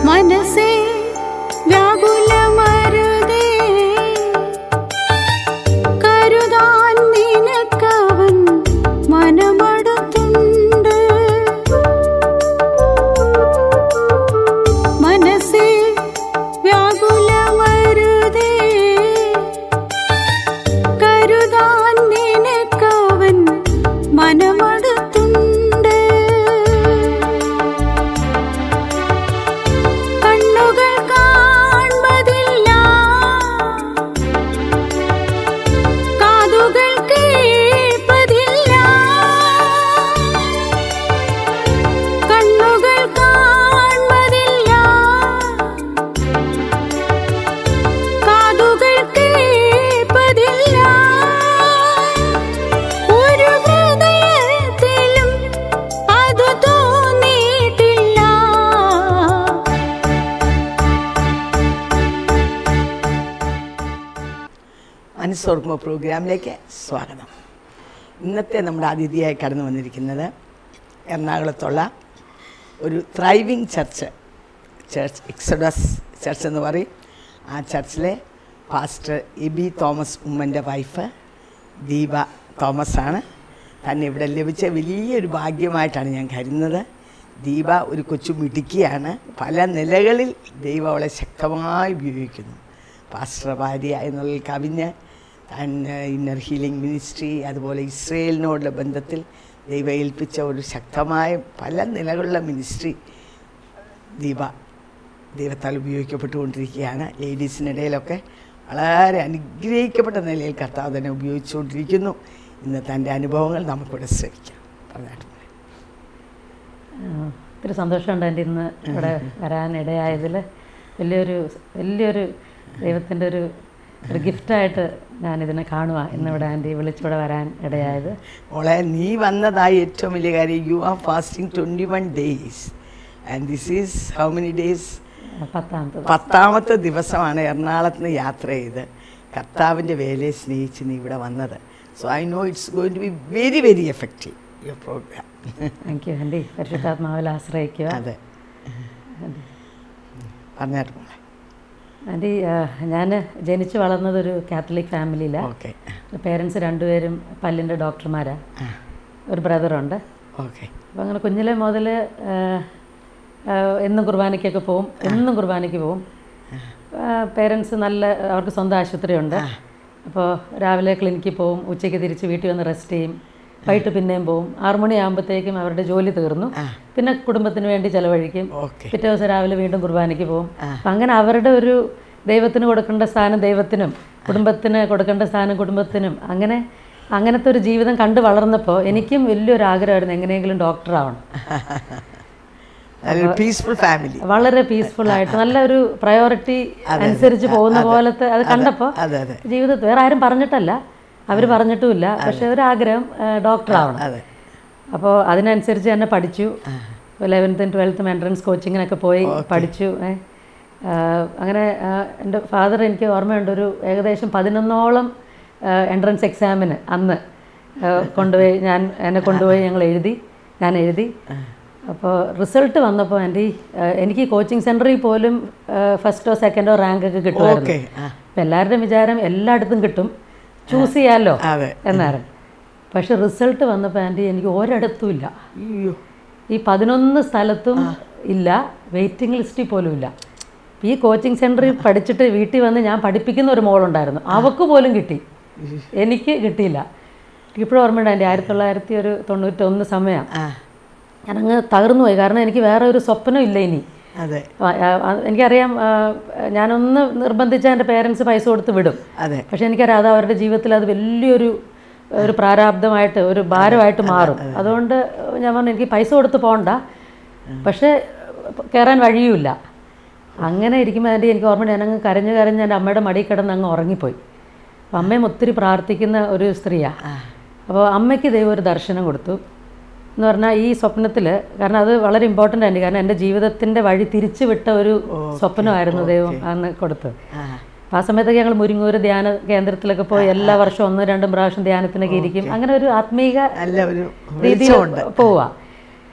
മനസ്സേ വ്യാകുലമരുതേ കരുതാൻ നിനക്കവൻ മനമടുത്തുണ്ട് മനസ്സേ വ്യാകുലമരുതേ കരുതാൻ നിനക്കവൻ മനമടുത്തുണ്ട് കണ്ണുകൾ കാൺമതില്ല കാതുകൾ കേൾപ്പതില്ല കണ്ണുകൾ കാൺമതില്ല കാതുകൾ കേൾപ്പതില്ല ഒരു ഹൃദയത്തിലും അത് തോന്നിയിട്ടില്ല മനസ്സോർക്കുമ്പോൾ പ്രോഗ്രാമിലേക്ക് സ്വാഗതം ഇന്നത്തെ നമ്മുടെ അതിഥിയായി കടന്നു വന്നിരിക്കുന്നത് എറണാകുളത്തുള്ള ഒരു thriving church church Exodus church എന്ന് പറയും ആ ചർച്ചിലെ പാസ്റ്റർ എബി തോമസ് ഉമ്മൻ്റെ വൈഫ് ദീപ തോമസ് ആണ് തന്നെ ഇവിടെ ലഭിച്ച വലിയൊരു ഭാഗ്യമായിട്ടാണ് ഞാൻ കരുതുന്നത് ദീപ ഒരു കൊച്ചു മിടുക്കിയാണ് പല നിലകളിൽ ദൈവം അവളെ ശക്തമായി ഉപയോഗിക്കുന്നു പാസ്റ്റർ ഭാര്യ എന്നുള്ളതിൽ കവിഞ്ഞ് താൻ ഇന്നർ ഹീലിംഗ് മിനിസ്ട്രി അതുപോലെ ഇസ്രയേലിനോടുള്ള ബന്ധത്തിൽ ദൈവം ഏൽപ്പിച്ച ഒരു ശക്തമായ പല നിലകളുള്ള മിനിസ്ട്രി ദീപ ദൈവത്താൽ ഉപയോഗിക്കപ്പെട്ടുകൊണ്ടിരിക്കുകയാണ് ലേഡീസിനിടയിലൊക്കെ വളരെ അനുഗ്രഹിക്കപ്പെട്ട നിലയിൽ കർത്താവ് തന്നെ ഉപയോഗിച്ചുകൊണ്ടിരിക്കുന്നു ഇന്ന് തൻ്റെ അനുഭവങ്ങൾ നമുക്കിവിടെ ശ്രമിക്കാം പറഞ്ഞാട്ട് മോളെ. ആ, ഒത്തിരി സന്തോഷമുണ്ട് എൻ്റെ ഇന്ന് ഇവിടെ വരാൻ ഇടയായതിൽ വലിയൊരു വലിയൊരു ദൈവത്തിൻ്റെ ഒരു ഒരു ഗിഫ്റ്റായിട്ട് ഞാനിതിനെ കാണുക ഇന്നിവിടെ ആൻറ്റി വിളിച്ചിവിടെ വരാൻ ഇടയായത് മോളെ നീ വന്നതായി ഏറ്റവും വലിയ കാര്യം you are fasting twenty one days and this is how many days പത്താമത്തത് പത്താമത്തെ ദിവസമാണ് എറണാകുളത്ത് നിന്ന് യാത്ര ചെയ്ത് കർത്താവിൻ്റെ വേലയെ സ്നേഹിച്ച് നീ ഇവിടെ വന്നത് so I know it's going to be very very effective your programme thank you aunty പരിശുദ്ധാത്മാവിൽ ആശ്രയിക്കുക അതെ പറഞ്ഞാട്ട് മോളെ ആൻറ്റി ഞാൻ ജനിച്ചു വളർന്നത് ഒരു കാത്തലിക് ഫാമിലിയിലാണ് ഓക്കെ പേരൻസ് രണ്ടുപേരും പല്ലിൻ്റെ ഡോക്ടർമാരാണ് ഒരു ബ്രദറുണ്ട് ഓക്കെ അപ്പം അങ്ങനെ കുഞ്ഞിലെ മുതൽ എന്നും കുർബാനയ്ക്കൊക്കെ പോവും എന്നും കുർബാനയ്ക്ക് പോവും പേരൻസ് നല്ല അവർക്ക് സ്വന്തം ആശുപത്രിയുണ്ട് അപ്പോൾ രാവിലെ ക്ലിനിക്കിൽ പോവും ഉച്ചയ്ക്ക് തിരിച്ച് വീട്ടിൽ വന്ന് റെസ്റ്റ് ചെയ്യും വൈകിട്ട് പിന്നെയും പോവും ആറു മണിയാകുമ്പോഴത്തേക്കും അവരുടെ ജോലി തീർന്നു പിന്നെ കുടുംബത്തിന് വേണ്ടി ചിലവഴിക്കും ഓക്കെ പിറ്റേ ദിവസം രാവിലെ വീണ്ടും കുർബാനയ്ക്ക് പോകും അപ്പം അങ്ങനെ അവരുടെ ഒരു ദൈവത്തിന് കൊടുക്കേണ്ട സ്ഥാനം ദൈവത്തിനും കുടുംബത്തിന് കൊടുക്കേണ്ട സ്ഥാനം കുടുംബത്തിനും അങ്ങനെ അങ്ങനത്തെ ഒരു ജീവിതം കണ്ടു വളർന്നപ്പോൾ എനിക്കും വലിയൊരു ആഗ്രഹമായിരുന്നു എങ്ങനെയെങ്കിലും ഡോക്ടർ ആവണം നല്ലൊരു പീസ്ഫുൾ ഫാമിലി വളരെ പീസ്ഫുൾ ആയിട്ട് നല്ലൊരു പ്രയോറിറ്റി അനുസരിച്ച് പോകുന്ന പോലത്തെ അത് കണ്ടപ്പോൾ അതെ അതെ ജീവിതത്തിൽ വേറെ ആരും പറഞ്ഞിട്ടല്ല അവർ പറഞ്ഞിട്ടുമില്ല പക്ഷെ ഒരാഗ്രഹം ഡോക്ടർ ആവണം അതെ അപ്പോൾ അതിനനുസരിച്ച് തന്നെ പഠിച്ചു ലെവൻത്തും ട്വൽത്തും എൻട്രൻസ് കോച്ചിങ്ങിനൊക്കെ പോയി പഠിച്ചു ഏ. ആ, അങ്ങനെ ആ, എൻ്റെ ഫാദർ എനിക്ക് ഓർമ്മയുണ്ട് ഒരു ഏകദേശം പതിനൊന്നോളം എൻട്രൻസ് എക്സാമിന് അന്ന് ആ, കൊണ്ടുപോയി ഞാൻ എന്നെ കൊണ്ടുപോയി ഞങ്ങൾ എഴുതി ഞാൻ എഴുതി അപ്പോൾ റിസൾട്ട് വന്നപ്പോൾ എൻ്റെ ഈ, ആ, എനിക്ക് കോച്ചിങ് സെൻറ്ററിൽ പോലും ഫസ്റ്റോ സെക്കൻഡോ റാങ്ക് ഒക്കെ കിട്ടുമായിരുന്നു ഓക്കെ ആ അപ്പം എല്ലാവരുടെയും വിചാരം എല്ലായിടത്തും കിട്ടും ചൂസ് ചെയ്യാമല്ലോ അതെ എന്നായിരുന്നു പക്ഷെ റിസൾട്ട് വന്നപ്പോൾ ആൻറ്റി എനിക്ക് ഒരിടത്തും ഇല്ല അയ്യോ ഈ പതിനൊന്ന് സ്ഥലത്തും ഇല്ല വെയിറ്റിംഗ് ലിസ്റ്റിൽ പോലും ഇല്ല ഈ കോച്ചിങ് സെൻറ്ററിൽ പഠിച്ചിട്ട് വീട്ടിൽ വന്ന് ഞാൻ പഠിപ്പിക്കുന്ന ഒരു മോളുണ്ടായിരുന്നു അവക്ക് പോലും കിട്ടി എനിക്ക് കിട്ടിയില്ല ഇപ്പോഴും ഓർമ്മയുണ്ട് എൻ്റെ ആയിരത്തി തൊള്ളായിരത്തി ഒരു തൊണ്ണൂറ്റൊന്ന് സമയം ആ ഞാനങ്ങ് തകർന്നു പോയി കാരണം എനിക്ക് വേറെ ഒരു സ്വപ്നം ഇല്ല ഇനി അതെ ആ, ആ, എനിക്കറിയാം ആ, ഞാനൊന്ന് നിർബന്ധിച്ച എൻ്റെ പേരൻസ് പൈസ കൊടുത്ത് വിടും അതെ പക്ഷെ എനിക്കറിയാം അത് അവരുടെ ജീവിതത്തിൽ അത് വലിയൊരു ഒരു പ്രാരാബ്ധമായിട്ട് ഒരു ഭാരമായിട്ട് മാറും അതുകൊണ്ട് ഞാൻ പറഞ്ഞു എനിക്ക് പൈസ കൊടുത്ത് പോകണ്ട പക്ഷേ കയറാൻ വഴിയുമില്ല അങ്ങനെ ഇരിക്കുമ്പോൾ എൻ്റെ എനിക്ക് ഓർമ്മയുണ്ട് ഞാനങ്ങ് കരഞ്ഞ് കരഞ്ഞ് എൻ്റെ അമ്മയുടെ മടിയിൽ കിടന്ന് അങ്ങ് ഉറങ്ങിപ്പോയി അപ്പം അമ്മയും ഒത്തിരി പ്രാർത്ഥിക്കുന്ന ഒരു സ്ത്രീയാണ് അപ്പോൾ അമ്മയ്ക്ക് ദൈവം ഒരു ദർശനം കൊടുത്തു എന്ന് പറഞ്ഞാൽ ഈ സ്വപ്നത്തിൽ കാരണം അത് വളരെ ഇമ്പോർട്ടൻ്റ് ആണ് കാരണം എൻ്റെ ജീവിതത്തിൻ്റെ വഴി തിരിച്ചു വിട്ട ഒരു സ്വപ്നമായിരുന്നു ദൈവം അന്ന് കൊടുത്തത് ആ അപ്പോൾ ആ സമയത്തൊക്കെ ഞങ്ങൾ മുരിങ്ങൂര് ധ്യാന കേന്ദ്രത്തിലൊക്കെ പോയി എല്ലാ വർഷവും ഒന്നും രണ്ടും പ്രാവശ്യം ധ്യാനത്തിനൊക്കെ ഇരിക്കും അങ്ങനെ ഒരു ആത്മീക നല്ല ഒരു രീതിയിൽ വെളിച്ചമുണ്ട് പോവുക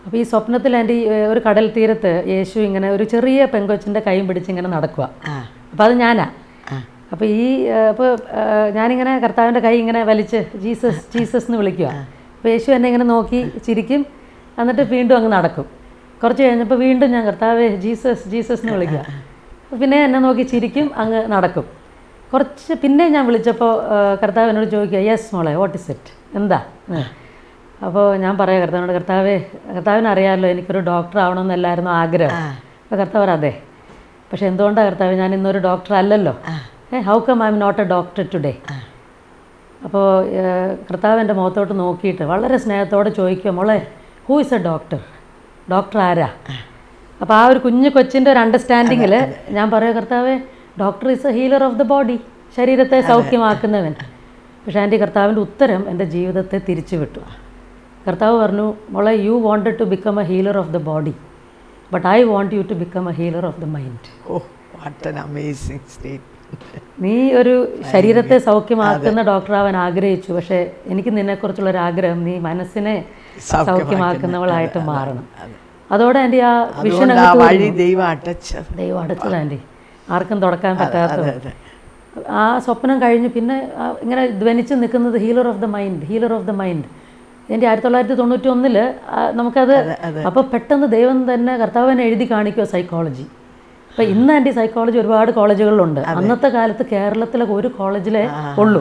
അപ്പോൾ ഈ സ്വപ്നത്തിൽ എൻ്റെ ഈ, ഏഹ്, ഒരു കടൽ തീരത്ത് യേശു ഇങ്ങനെ ഒരു ചെറിയ പെങ്കൊച്ചിൻ്റെ കൈയും പിടിച്ച് ഇങ്ങനെ നടക്കുക ആ അപ്പോൾ അത് ഞാനാ ആ. അപ്പോൾ ഈ അപ്പോൾ ഞാനിങ്ങനെ കർത്താവിൻ്റെ കൈ ഇങ്ങനെ വലിച്ച് ജീസസ് ജീസസ് എന്ന് വിളിക്കുക അപ്പോൾ യേശു എന്നെ ഇങ്ങനെ നോക്കി ചിരിക്കും എന്നിട്ട് വീണ്ടും അങ്ങ് നടക്കും കുറച്ച് കഴിഞ്ഞപ്പോൾ വീണ്ടും ഞാൻ കർത്താവേ ജീസസ് ജീസസ് എന്ന് വിളിക്കുക പിന്നെ എന്നെ നോക്കി ചിരിക്കും അങ്ങ് നടക്കും കുറച്ച് പിന്നെ ഞാൻ വിളിച്ചപ്പോൾ കർത്താവ് എന്നോട് ചോദിക്കുക യെസ് മോളെ വാട്ട് ഇസ് ഇറ്റ് എന്താ അപ്പോൾ ഞാൻ പറയാം കർത്താവിനോട് കർത്താവേ കർത്താവിന് അറിയാമല്ലോ എനിക്കൊരു ഡോക്ടർ ആവണമെന്നല്ലായിരുന്നു ആഗ്രഹം അപ്പോൾ കർത്താവ് പറ, അതെ പക്ഷെ എന്തുകൊണ്ടാണ് കർത്താവ് ഞാൻ ഇന്നൊരു ഡോക്ടർ അല്ലല്ലോ ഏ how come I am not a doctor today അപ്പോൾ കർത്താവ് എൻ്റെ മുഖത്തോട്ട് നോക്കിയിട്ട് വളരെ സ്നേഹത്തോടെ ചോദിക്കുക മോളെ who is a doctor doctor ആരാ അപ്പോൾ ആ ഒരു കുഞ്ഞു കൊച്ചിൻ്റെ ഒരു അണ്ടർസ്റ്റാൻഡിങ്ങിൽ ഞാൻ പറയാം കർത്താവേ doctor is a healer of the body ശരീരത്തെ സൗഖ്യമാക്കുന്നവൻ പക്ഷേ എൻ്റെ കർത്താവിൻ്റെ ഉത്തരം എൻ്റെ ജീവിതത്തെ തിരിച്ചു വിട്ടു കർത്താവ് പറഞ്ഞു മോളെ you wanted to become a healer of the body but I want you to become a healer of the mind oh what an amazing state നീ ഒരു ശരീരത്തെ സൗഖ്യമാക്കുന്ന ഡോക്ടറാവാൻ ആഗ്രഹിച്ചു പക്ഷേ എനിക്ക് നിന്നെക്കുറിച്ചുള്ള ഒരു ആഗ്രഹം നീ മനസ്സിനെ സൗഖ്യമാക്കുന്നവളായിട്ട് മാറണം അതോടെ എൻ്റെ ആ വിഷൻ അതുകൊണ്ട് ആ വഴി ദൈവം അടച്ചത് ദൈവം അടച്ചത് ആൻറ്റി ആർക്കും തുടക്കാൻ പറ്റാത്തത് അതെ അതെ ആ സ്വപ്നം കഴിഞ്ഞ് പിന്നെ ആ ഇങ്ങനെ ധ്വനിച്ച് നിൽക്കുന്നത് healer of the mind healer of the mind എൻ്റെ ആയിരത്തി തൊള്ളായിരത്തി തൊണ്ണൂറ്റി ഒന്നില് നമുക്കത് അപ്പോൾ പെട്ടെന്ന് ദൈവം തന്നെ കർത്താവിനെ എഴുതി കാണിക്കുക സൈക്കോളജി അപ്പോൾ ഇന്ന് എൻ്റെ സൈക്കോളജി ഒരുപാട് കോളേജുകളിലുണ്ട് അന്നത്തെ കാലത്ത് കേരളത്തിലെ ഒരു കോളേജിലേ ഉള്ളൂ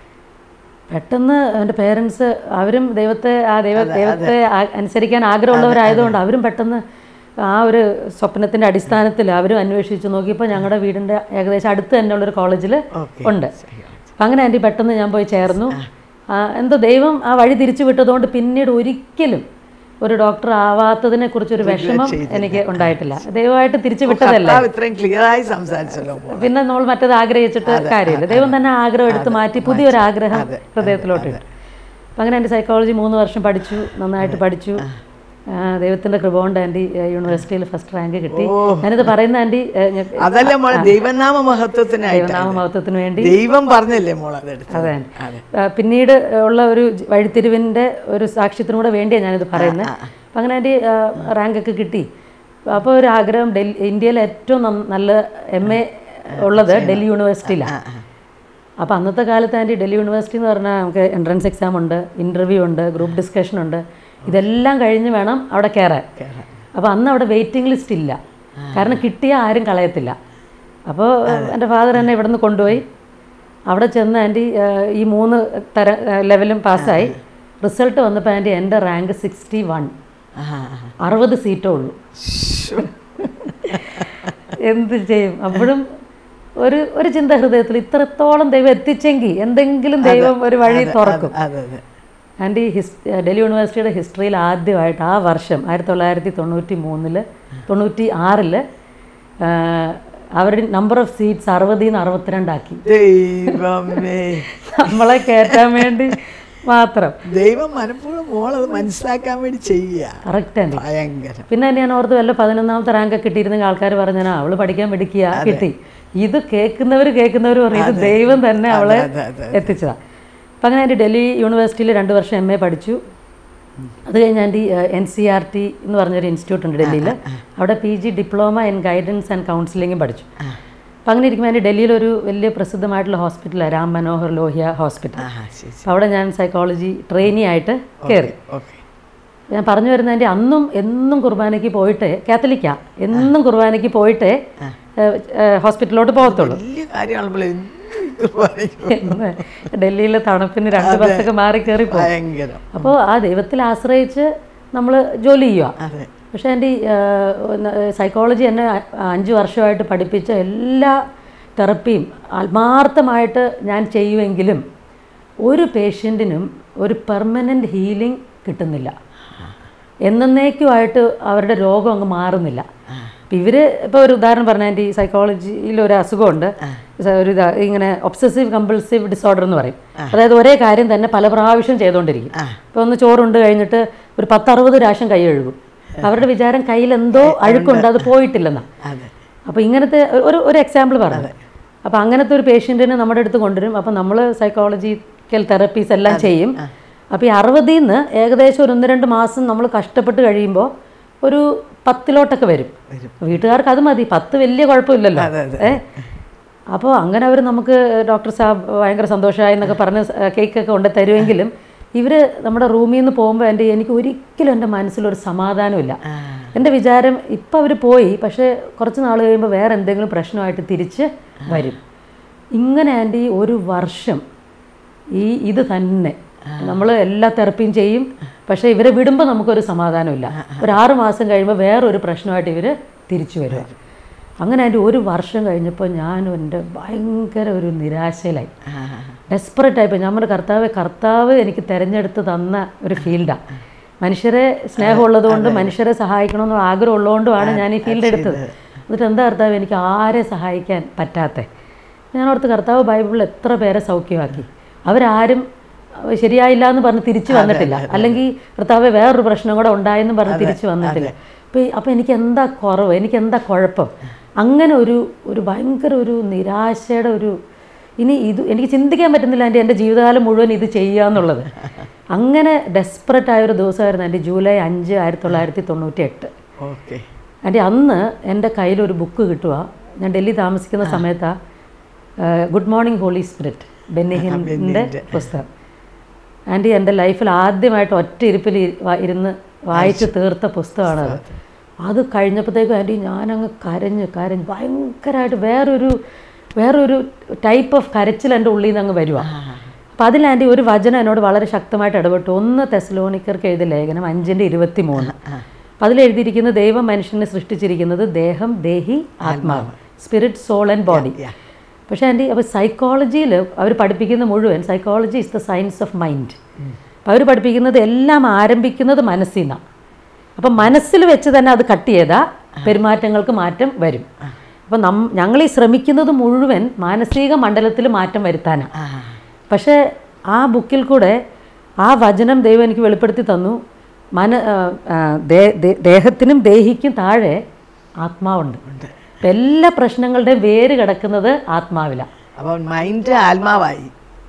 പെട്ടെന്ന് എൻ്റെ പേരൻസ് അവരും ദൈവത്തെ ആ ദൈവ ദൈവത്തെ ആ- അനുസരിക്കാൻ ആഗ്രഹമുള്ളവരായതുകൊണ്ട് അവരും പെട്ടെന്ന് ആ ഒരു സ്വപ്നത്തിൻ്റെ അടിസ്ഥാനത്തിൽ അവരും അന്വേഷിച്ച് നോക്കിയപ്പോൾ ഞങ്ങളുടെ വീടിൻ്റെ ഏകദേശം അടുത്ത് തന്നെയുള്ളൊരു കോളേജിൽ ഉണ്ട് അപ്പം അങ്ങനെ ആൻറ്റി പെട്ടെന്ന് ഞാൻ പോയി ചേർന്നു ആ, എന്തോ ദൈവം ആ വഴി തിരിച്ചു വിട്ടതുകൊണ്ട് പിന്നീട് ഒരിക്കലും ഒരു ഡോക്ടർ ആവാത്തതിനെ കുറിച്ചൊരു വിഷമം എനിക്ക് ഉണ്ടായിട്ടില്ല ദൈവമായിട്ട് തിരിച്ചു വിട്ടതല്ലേ കർത്താവ് ഇത്രയും ക്ലിയർ ആയി സംസാരിച്ചല്ലോ പിന്നെ നമ്മൾ മറ്റേത് ആഗ്രഹിച്ചിട്ട് കാര്യമില്ല ദൈവം തന്നെ ആ ആഗ്രഹം എടുത്ത് മാറ്റി പുതിയൊരു ആഗ്രഹം ഹൃദയത്തിലോട്ട് ഇട്ടു അപ്പം അങ്ങനെ എൻ്റെ സൈക്കോളജി മൂന്ന് വർഷം പഠിച്ചു നന്നായിട്ട് പഠിച്ചു ആ, ദൈവത്തിൻ്റെ കൃപ കൊണ്ട് ആൻറ്റി യൂണിവേഴ്സിറ്റിയിൽ ഫസ്റ്റ് റാങ്ക് കിട്ടി ഞാനിത് പറയുന്ന ആൻറ്റി അതല്ലേ മോളെ ദൈവനാമ മഹത്വത്തിനായിട്ട് ദൈവനാമ മഹത്വത്തിന് വേണ്ടി ദൈവം പറഞ്ഞല്ലേ മോളെ അതെടുത്ത് അതെ ആ, പിന്നീട് ഉള്ള ഒരു ജ- വഴിത്തിരിവിൻ്റെ ഒരു സാക്ഷ്യത്തിനും കൂടെ വേണ്ടിയാണ് ഞാനിത് പറയുന്നത് അപ്പം അങ്ങനെ എൻ്റെ റാങ്കൊക്കെ കിട്ടി അപ്പോൾ ഒരു ആഗ്രഹം ഡൽഹി ഇന്ത്യയിലെ ഏറ്റവും നന്ന- നല്ല എം എ ഉള്ളത് ഡൽഹി യൂണിവേഴ്സിറ്റിയിലാണ് അപ്പോൾ അന്നത്തെ കാലത്ത് ആൻറ്റി ഡൽഹി യൂണിവേഴ്സിറ്റി എന്ന് പറഞ്ഞാൽ നമുക്ക് എൻട്രൻസ് എക്സാം ഉണ്ട് ഇൻ്റർവ്യൂ ഉണ്ട് ഗ്രൂപ്പ് ഡിസ്കഷൻ ഉണ്ട് ഇതെല്ലാം കഴിഞ്ഞ് വേണം അവിടെ കയറാൻ അപ്പോൾ അന്ന് അവിടെ വെയിറ്റിംഗ് ലിസ്റ്റ് ഇല്ല കാരണം കിട്ടിയാൽ ആരും കളയത്തില്ല അപ്പോൾ എൻ്റെ ഫാദർ എന്നെ ഇവിടെ നിന്ന് കൊണ്ടുപോയി അവിടെ ചെന്ന് ആൻറ്റി ഈ മൂന്ന് തര ലെവലും പാസ്സായി റിസൾട്ട് വന്നപ്പോൾ ആൻറ്റി എൻ്റെ റാങ്ക് സിക്സ്റ്റി വൺ അറുപത് സീറ്റേ ഉള്ളൂ എന്ത് ചെയ്യും അപ്പോഴും ഒരു ഒരു ചിന്ത ഹൃദയത്തിൽ ഇത്രത്തോളം ദൈവം എത്തിച്ചെങ്കിൽ എന്തെങ്കിലും ദൈവം ഒരു വഴി തുറക്കും അതെ അതെ ആൻഡ് ഈ ഹിസ് ഡൽഹി യൂണിവേഴ്സിറ്റിയുടെ ഹിസ്റ്ററിയിൽ ആദ്യമായിട്ട് ആ വർഷം ആയിരത്തി തൊള്ളായിരത്തി തൊണ്ണൂറ്റി മൂന്നില് തൊണ്ണൂറ്റി ആറില് അവരുടെ നമ്പർ ഓഫ് സീറ്റ്സ് അറുപതിൽ നിന്ന് അറുപത്തിരണ്ടാക്കി ദൈവമേ നമ്മളെ കയറ്റാൻ വേണ്ടി മാത്രം ദൈവം മനഃപൂർവ്വം മോളത് മനസ്സിലാക്കാൻ വേണ്ടി ചെയ്യുക കറക്റ്റ് ആൻറ്റി ഭയങ്കരം പിന്നെ ഞാൻ ഓർത്ത് വല്ല പതിനൊന്നാമത്തെ റാങ്ക് കിട്ടിയിരുന്നെങ്കിൽ ആൾക്കാർ പറഞ്ഞാ അവള് പഠിക്കാൻ പഠിക്കുക കിട്ടി ഇത് കേൾക്കുന്നവർ കേൾക്കുന്നവർ പറയും ഇത് ദൈവം തന്നെ അവളെ അതെ, അതെ, എത്തിച്ചതാ അപ്പം അങ്ങനെ എൻ്റെ ഡൽഹി യൂണിവേഴ്സിറ്റിയിൽ രണ്ട് വർഷം എം എ പഠിച്ചു അത് കഴിഞ്ഞ് എൻ്റെ എൻ സി ആർ ടി എന്ന് പറഞ്ഞൊരു ഇൻസ്റ്റിറ്റ്യൂട്ട് ഉണ്ട് ഡൽഹിയിൽ അവിടെ P G diploma in guidance and കൗൺസിലിംഗും പഠിച്ചു അപ്പം അങ്ങനെ ഇരിക്കുമ്പോൾ എൻ്റെ ഡൽഹിയിൽ ഒരു വലിയ പ്രസിദ്ധമായിട്ടുള്ള ഹോസ്പിറ്റലാണ് രാം മനോഹർ ലോഹിയ ഹോസ്പിറ്റൽ ആ ശരി അപ്പോൾ അവിടെ ഞാൻ സൈക്കോളജി ട്രെയിനി ആയിട്ട് കയറി ഓക്കെ ഞാൻ പറഞ്ഞു വരുന്നതിൻ്റെ അന്നും എന്നും കുർബാനയ്ക്ക് പോയിട്ട് കാത്തലിക്കാ എന്നും കുർബാനയ്ക്ക് പോയിട്ടേ ഏഹ്, ഏഹ്, ഹോസ്പിറ്റലിലോട്ട് പോകത്തുള്ളൂ വലിയ കാര്യമാണല്ലോ എന്ത് കുർബാനയ്ക്ക് എന്ന് ഡൽഹിയിലെ തണുപ്പിന് രണ്ട് ബസ്സൊക്കെ മാറി കയറി പോകും ഭയങ്കരം അപ്പോൾ ആ ദൈവത്തിൽ ആശ്രയിച്ച് നമ്മൾ ജോലി ചെയ്യുക അതെ പക്ഷേ എൻ്റെ സൈക്കോളജി എന്നെ അ- അഞ്ച് വർഷമായിട്ട് പഠിപ്പിച്ച എല്ലാ തെറപ്പിയും ആത്മാർത്ഥമായിട്ട് ഞാൻ ചെയ്യുമെങ്കിലും ഒരു പേഷ്യൻറ്റിനും ഒരു പെർമനൻ്റ് ഹീലിംഗ് കിട്ടുന്നില്ല എന്നേക്കുമായിട്ട് അവരുടെ രോഗം അങ്ങ് മാറുന്നില്ല ഇപ്പം ഇവർ ഇപ്പോൾ ഒരു ഉദാഹരണം പറഞ്ഞാൽ എൻ്റെ ഈ സൈക്കോളജിയിൽ ഒരു അസുഖമുണ്ട് സ- ഒരു ഇതാ ഇങ്ങനെ ഒബ്സസീവ് കമ്പൾസീവ് ഡിസോർഡർ എന്ന് പറയും അതായത് ഒരേ കാര്യം തന്നെ പല പ്രാവശ്യം ചെയ്തുകൊണ്ടിരിക്കും ഇപ്പോൾ ഒന്ന് ചോറുണ്ട് കഴിഞ്ഞിട്ട് ഒരു പത്തറുപത് പ്രാവശ്യം കൈ കഴുകും അവരുടെ വിചാരം കയ്യിൽ എന്തോ അഴുക്കുണ്ട് അത് പോയിട്ടില്ലെന്നാണ് അതെ അപ്പോൾ ഇങ്ങനത്തെ ഒരു ഒരു എക്സാമ്പിൾ പറഞ്ഞു അപ്പോൾ അങ്ങനത്തെ ഒരു പേഷ്യൻറ്റിനെ നമ്മുടെ അടുത്ത് കൊണ്ടുവരും അപ്പോൾ നമ്മൾ സൈക്കോളജിക്കൽ തെറപ്പീസ് എല്ലാം ചെയ്യും അപ്പോൾ ഈ അറുപതിൽ നിന്ന് ഏകദേശം ഒരു ഒന്ന് രണ്ട് മാസം നമ്മൾ കഷ്ടപ്പെട്ട് കഴിയുമ്പോൾ ഒരു പത്തിലോട്ടൊക്കെ വരും വീട്ടുകാർക്ക് അത് മതി പത്ത് വലിയ കുഴപ്പമില്ലല്ലോ ഏ അപ്പോൾ അങ്ങനെ അവർ നമുക്ക് ഡോക്ടർ സാബ് ഭയങ്കര സന്തോഷമായി എന്നൊക്കെ പറഞ്ഞ് കേക്കൊക്കെ കൊണ്ട് തരുമെങ്കിലും ഇവർ നമ്മുടെ റൂമിൽ നിന്ന് പോകുമ്പോൾ എൻ്റെ എനിക്ക് ഒരിക്കലും എൻ്റെ മനസ്സിലൊരു സമാധാനമില്ല എൻ്റെ വിചാരം ഇപ്പം അവർ പോയി പക്ഷേ കുറച്ച് നാൾ കഴിയുമ്പോൾ വേറെ എന്തെങ്കിലും പ്രശ്നമായിട്ട് തിരിച്ച് വരും ഇങ്ങനെ ആൻറ്റി ഒരു വർഷം ഈ ഇത് തന്നെ നമ്മൾ എല്ലാ തെറപ്പിയും ചെയ്യും പക്ഷേ ഇവരെ വിടുമ്പോൾ നമുക്കൊരു സമാധാനമില്ല ഒരു ആറ് മാസം കഴിയുമ്പോൾ വേറൊരു പ്രശ്നമായിട്ട് ഇവർ തിരിച്ചു വരിക അങ്ങനെ അതിൻ്റെ ഒരു വർഷം കഴിഞ്ഞപ്പോൾ ഞാനും എൻ്റെ ഭയങ്കര ഒരു നിരാശയിലായി ഡെസ്പറേറ്റ് ആയിപ്പോയി ഞാൻ പറഞ്ഞു കർത്താവ് കർത്താവ് എനിക്ക് തിരഞ്ഞെടുത്ത് തന്ന ഒരു ഫീൽഡാണ് മനുഷ്യരെ സ്നേഹമുള്ളതുകൊണ്ട് മനുഷ്യരെ സഹായിക്കണമെന്നുള്ള ആഗ്രഹം ഉള്ളതുകൊണ്ടുമാണ് ഞാൻ ഈ ഫീൽഡ് എടുത്തത് എന്നിട്ട് എന്താ കർത്താവ് എനിക്ക് ആരെ സഹായിക്കാൻ പറ്റാത്തേ ഞാൻ ഓർത്ത് കർത്താവ് ബൈബിളിൽ എത്ര പേരെ സൗഖ്യമാക്കി അവരാരും അഹ് ശരിയായില്ല എന്ന് പറഞ്ഞ് തിരിച്ചു വന്നിട്ടില്ല അല്ലെങ്കിൽ കർത്താവ് വേറൊരു പ്രശ്നം കൂടെ ഉണ്ടായെന്ന് പറഞ്ഞ് തിരിച്ചു വന്നിട്ടില്ല അപ്പോൾ അപ്പോൾ എനിക്ക് എന്താ കുറവ് എനിക്ക് എന്താ കുഴപ്പം അങ്ങനെ ഒരു ഒരു ഭയങ്കര ഒരു നിരാശയുടെ ഒരു ഇനി ഇത് എനിക്ക് ചിന്തിക്കാൻ പറ്റുന്നില്ല എൻ്റെ എൻ്റെ ജീവിതകാലം മുഴുവൻ ഇത് ചെയ്യുക എന്നുള്ളത് അങ്ങനെ ഡെസ്പറേറ്റ് ആയ ഒരു ദിവസമായിരുന്നു എൻ്റെ ജൂലൈ അഞ്ച് ആയിരത്തി തൊള്ളായിരത്തി തൊണ്ണൂറ്റി എട്ട് ഓക്കെ ആൻറ്റി അന്ന് എൻ്റെ കയ്യിലൊരു ബുക്ക് കിട്ടുക ഞാൻ ഡൽഹി താമസിക്കുന്ന സമയത്താണ് ഗുഡ് മോർണിംഗ് ഹോളി സ്പിരിറ്റ് ബെന്നിഹിൻ്റെ പുസ്തകം ആൻറ്റി എൻ്റെ ലൈഫിൽ ആദ്യമായിട്ട് ഒറ്റ ഇരിപ്പിൽ ഇ- വ- ഇരുന്ന് വായിച്ച് തീർത്ത പുസ്തകമാണത് അത് കഴിഞ്ഞപ്പോഴത്തേക്കും ആൻറ്റി ഞാനങ്ങ് കരഞ്ഞ് കരഞ്ഞ് ഭയങ്കരമായിട്ട് വേറൊരു വേറൊരു ടൈപ്പ് ഓഫ് കരച്ചിൽ എൻ്റെ ഉള്ളിൽ നിന്ന് അങ്ങ് വരുക അപ്പം അതിൽ ആൻറ്റി ഒരു വചനം എന്നോട് വളരെ ശക്തമായിട്ട് ഇടപെട്ടു ഒന്ന് തെസലോണിക്കർക്ക് എഴുതിയ ലേഖനം അഞ്ചിൻ്റെ ഇരുപത്തി മൂന്ന് അപ്പം അതിൽ എഴുതിയിരിക്കുന്നത് ദൈവം മനുഷ്യനെ സൃഷ്ടിച്ചിരിക്കുന്നത് ദേഹം ദേഹി ആത്മാവ് സ്പിരിറ്റ് സോൾ ആൻഡ് ബോഡി പക്ഷേ ആൻറ്റി അപ്പോൾ സൈക്കോളജിയിൽ അവർ പഠിപ്പിക്കുന്ന മുഴുവൻ psychology is the science of mind അപ്പോൾ അവർ പഠിപ്പിക്കുന്നത് എല്ലാം ആരംഭിക്കുന്നത് മനസ്സിൽ നിന്നാണ് അപ്പം മനസ്സിൽ വെച്ച് തന്നെ അത് കട്ട് ചെയ്താൽ പെരുമാറ്റങ്ങൾക്ക് മാറ്റം വരും അപ്പം നം ഞങ്ങൾ ഈ ശ്രമിക്കുന്നത് മുഴുവൻ മാനസിക മണ്ഡലത്തിൽ മാറ്റം വരുത്താനാണ് പക്ഷേ ആ ബുക്കിൽ കൂടെ ആ വചനം ദൈവം എനിക്ക് വെളിപ്പെടുത്തി തന്നു മന ആ, ആ, ദേ- ദേ- ദേഹത്തിനും ദേഹിക്കും താഴെ ആത്മാവുണ്ട് അപ്പം എല്ലാ പ്രശ്നങ്ങളുടെയും വേര് കിടക്കുന്നത് ആത്മാവിലാണ് അപ്പോൾ മൈൻഡ് ആത്മാവായി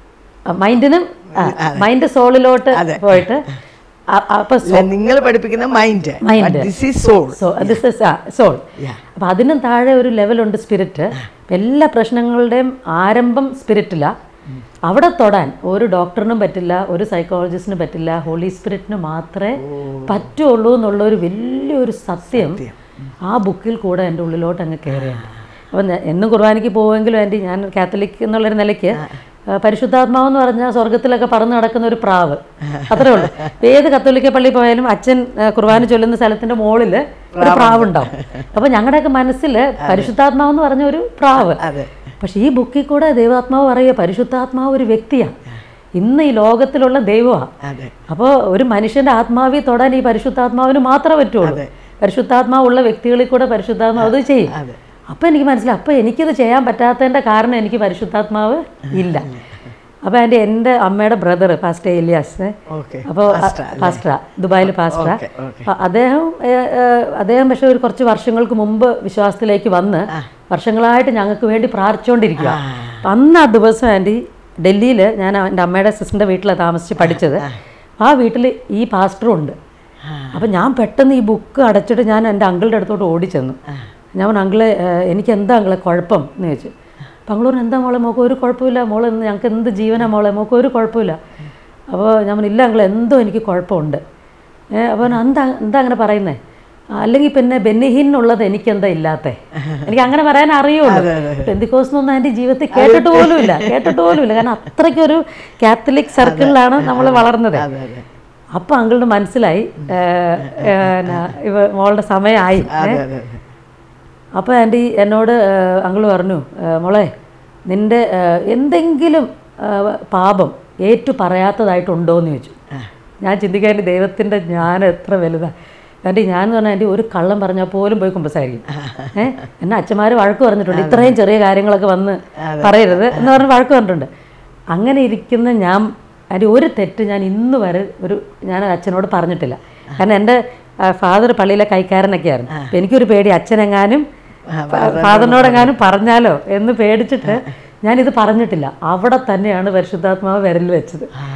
മൈൻഡിനും മൈൻഡ് സോളിലോട്ട് പോയിട്ട് അ- അപ്പൊ നിങ്ങൾ പഠിപ്പിക്കുന്ന mind Mind. This is soul so this is soul Yeah. അപ്പം അതിനും താഴെ ഒരു ലെവലുണ്ട് സ്പിരിറ്റ് എല്ലാ പ്രശ്നങ്ങളുടെയും ആരംഭം സ്പിരിറ്റിലാണ് അവിടെ തൊടാൻ ഒരു ഡോക്ടറിനും പറ്റില്ല ഒരു സൈക്കോളജിസ്റ്റിനും പറ്റില്ല ഹോളി സ്പിരിറ്റിന് മാത്രമേ പറ്റുള്ളൂ എന്നുള്ള ഒരു വലിയൊരു സത്യം ആ ബുക്കിൽ കൂടെ എൻ്റെ ഉള്ളിലോട്ട് അങ്ങ് കയറിയാണ് അപ്പം ഞാൻ എന്നും കുർബാനയ്ക്ക് പോവുമെങ്കിലും ആൻറ്റി ഞാൻ കാത്തലിക് എന്നുള്ളൊരു നിലയ്ക്ക് ആ, പരിശുദ്ധാത്മാവെന്ന് പറഞ്ഞാൽ സ്വർഗത്തിലൊക്കെ പറന്ന് നടക്കുന്ന ഒരു പ്രാവ് അത്രേ ഉള്ളൂ ഇപ്പൊ ഏത് കത്തോലിക്ക പള്ളി പോയാലും അച്ഛൻ ആ, കുർബാന ചൊല്ലുന്ന സ്ഥലത്തിന്റെ മുകളിൽ ഒരു പ്രാവ് ഉണ്ടാവും അപ്പൊ ഞങ്ങളുടെയൊക്കെ മനസ്സിൽ പരിശുദ്ധാത്മാവെന്ന് പറഞ്ഞ ഒരു പ്രാവ് അതെ. പക്ഷെ ഈ ബുക്കിൽ കൂടെ ദൈവാത്മാവ് പറയുക പരിശുദ്ധാത്മാവ് ഒരു വ്യക്തിയാണ് ഇന്ന് ഈ ലോകത്തിലുള്ള ദൈവമാണ് അതെ അപ്പോൾ ഒരു മനുഷ്യന്റെ ആത്മാവിൽ തൊടാൻ ഈ പരിശുദ്ധാത്മാവിന് മാത്രമേ പറ്റുള്ളൂ പരിശുദ്ധാത്മാവുള്ള വ്യക്തികളിൽ കൂടെ പരിശുദ്ധാത്മാവ് അത് ചെയ്യും അതെ. അപ്പം എനിക്ക് മനസ്സിലായി അപ്പം എനിക്കിത് ചെയ്യാൻ പറ്റാത്തതിൻ്റെ കാരണം എനിക്ക് പരിശുദ്ധാത്മാവ് ഇല്ല അപ്പോൾ എൻ്റെ എൻ്റെ അമ്മയുടെ ബ്രദർ പാസ്റ്റർ ഏലിയാസ് ഓക്കെ അപ്പോൾ പാസ്റ്ററ ദുബായിൽ പാസ്റ്ററ ഓക്കെ, ഓക്കെ. അപ്പൊ അദ്ദേഹം ഏ, ഏ, അദ്ദേഹം പക്ഷേ ഒരു കുറച്ച് വർഷങ്ങൾക്ക് മുമ്പ് വിശ്വാസത്തിലേക്ക് വന്ന് വർഷങ്ങളായിട്ട് ഞങ്ങൾക്ക് വേണ്ടി പ്രാർത്ഥിച്ചുകൊണ്ടിരിക്കുക അപ്പം അന്ന് ആ ദിവസം ആൻറ്റി ഡൽഹിയിൽ ഞാൻ എൻ്റെ അമ്മയുടെ സിസ്റ്ററിൻ്റെ വീട്ടിലാണ് താമസിച്ച് പഠിച്ചത് ആ വീട്ടിൽ ഈ പാസ്റ്ററും ഉണ്ട് അപ്പം ഞാൻ പെട്ടെന്ന് ഈ ബുക്ക് അടച്ചിട്ട് ഞാൻ എൻ്റെ അങ്കിളുടെ അടുത്തോട്ട് ഓടിച്ചെന്നു ഞാൻ പറഞ്ഞു അങ്കിളെ ഏഹ്, എനിക്ക് എന്താ അങ്കിളെ കുഴപ്പം എന്ന് ചോദിച്ചു അപ്പം അങ്കിൾ പറഞ്ഞു എന്താ മോളെ മോക്ക് ഒരു കുഴപ്പമില്ല മോളെ ഇന്ന് ഞങ്ങൾക്ക് എന്ത് ജീവനാ മോളെ മോക്ക് ഒരു കുഴപ്പമില്ല അപ്പോൾ ഞാൻ പറഞ്ഞു ഇല്ല അങ്കിളെ എന്തോ എനിക്ക് കുഴപ്പമുണ്ട് ഏഹ് അപ്പോൾ എന്താ എന്താ അങ്ങനെ പറയുന്നേ അല്ലെങ്കിൽ പിന്നെ ബെന്നിഹിന്നുള്ളത് എനിക്ക് എന്താ ഇല്ലാത്തേ എനിക്ക് അങ്ങനെ പറയാൻ അറിയുള്ളൂ പെന്തിക്കോസ് എന്നൊന്നും എൻ്റെ ജീവിതത്തിൽ കേട്ടിട്ട് പോലുമില്ല കേട്ടിട്ട് പോലുമില്ല കാരണം അത്രയ്ക്കൊരു കാത്തലിക് സർക്കിളിലാണ് നമ്മൾ വളർന്നത് അതെ അതെ അപ്പം അങ്കിളിന് മനസ്സിലായി ഏഹ്, ഏഹ്, ന- ഇവ മോളുടെ സമയമായി അതെ അതെ അതെ അപ്പോൾ ആൻറ്റി എന്നോട് അങ്കിൾ പറഞ്ഞു "ഏഹ്, മോളെ നിൻ്റെ ഏഹ്, എന്തെങ്കിലും ഏഹ്, പാപം ഏറ്റു പറയാത്തതായിട്ടുണ്ടോ എന്ന് ചോദിച്ചു ഞാൻ ചിന്തിക്കാൻ ദൈവത്തിൻ്റെ ജ്ഞാനം എത്ര വലുതാണ് ആൻറ്റി ഞാൻ എന്ന് പറഞ്ഞാൽ ആൻറ്റി ഒരു കള്ളം പറഞ്ഞാൽ പോലും പോയി കുമ്പസാരിക്കും ഏഹ് എന്നെ അച്ഛന്മാർ വഴക്ക് പറഞ്ഞിട്ടുണ്ട് ഇത്രയും ചെറിയ കാര്യങ്ങളൊക്കെ വന്ന് പറയരുത് എന്ന് പറഞ്ഞ് വഴക്ക് പറഞ്ഞിട്ടുണ്ട് അങ്ങനെ ഇരിക്കുന്ന ഞാൻ ആൻറ്റി ഒരു തെറ്റ് ഞാൻ ഇന്ന് വരെ ഒരു ഞാൻ അച്ഛനോട് പറഞ്ഞിട്ടില്ല കാരണം എൻ്റെ ഫാദർ പള്ളിയിലെ കൈക്കാരനൊക്കെ ആയിരുന്നു അപ്പം എനിക്കൊരു പേടി അച്ഛനെങ്ങാനും ഫാദറിനോടെങ്ങാനും പറഞ്ഞാലോ എന്ന് പേടിച്ചിട്ട് ഞാനിത് പറഞ്ഞിട്ടില്ല അവിടെ തന്നെയാണ് പരിശുദ്ധാത്മാവ് വിരൽ വെച്ചത്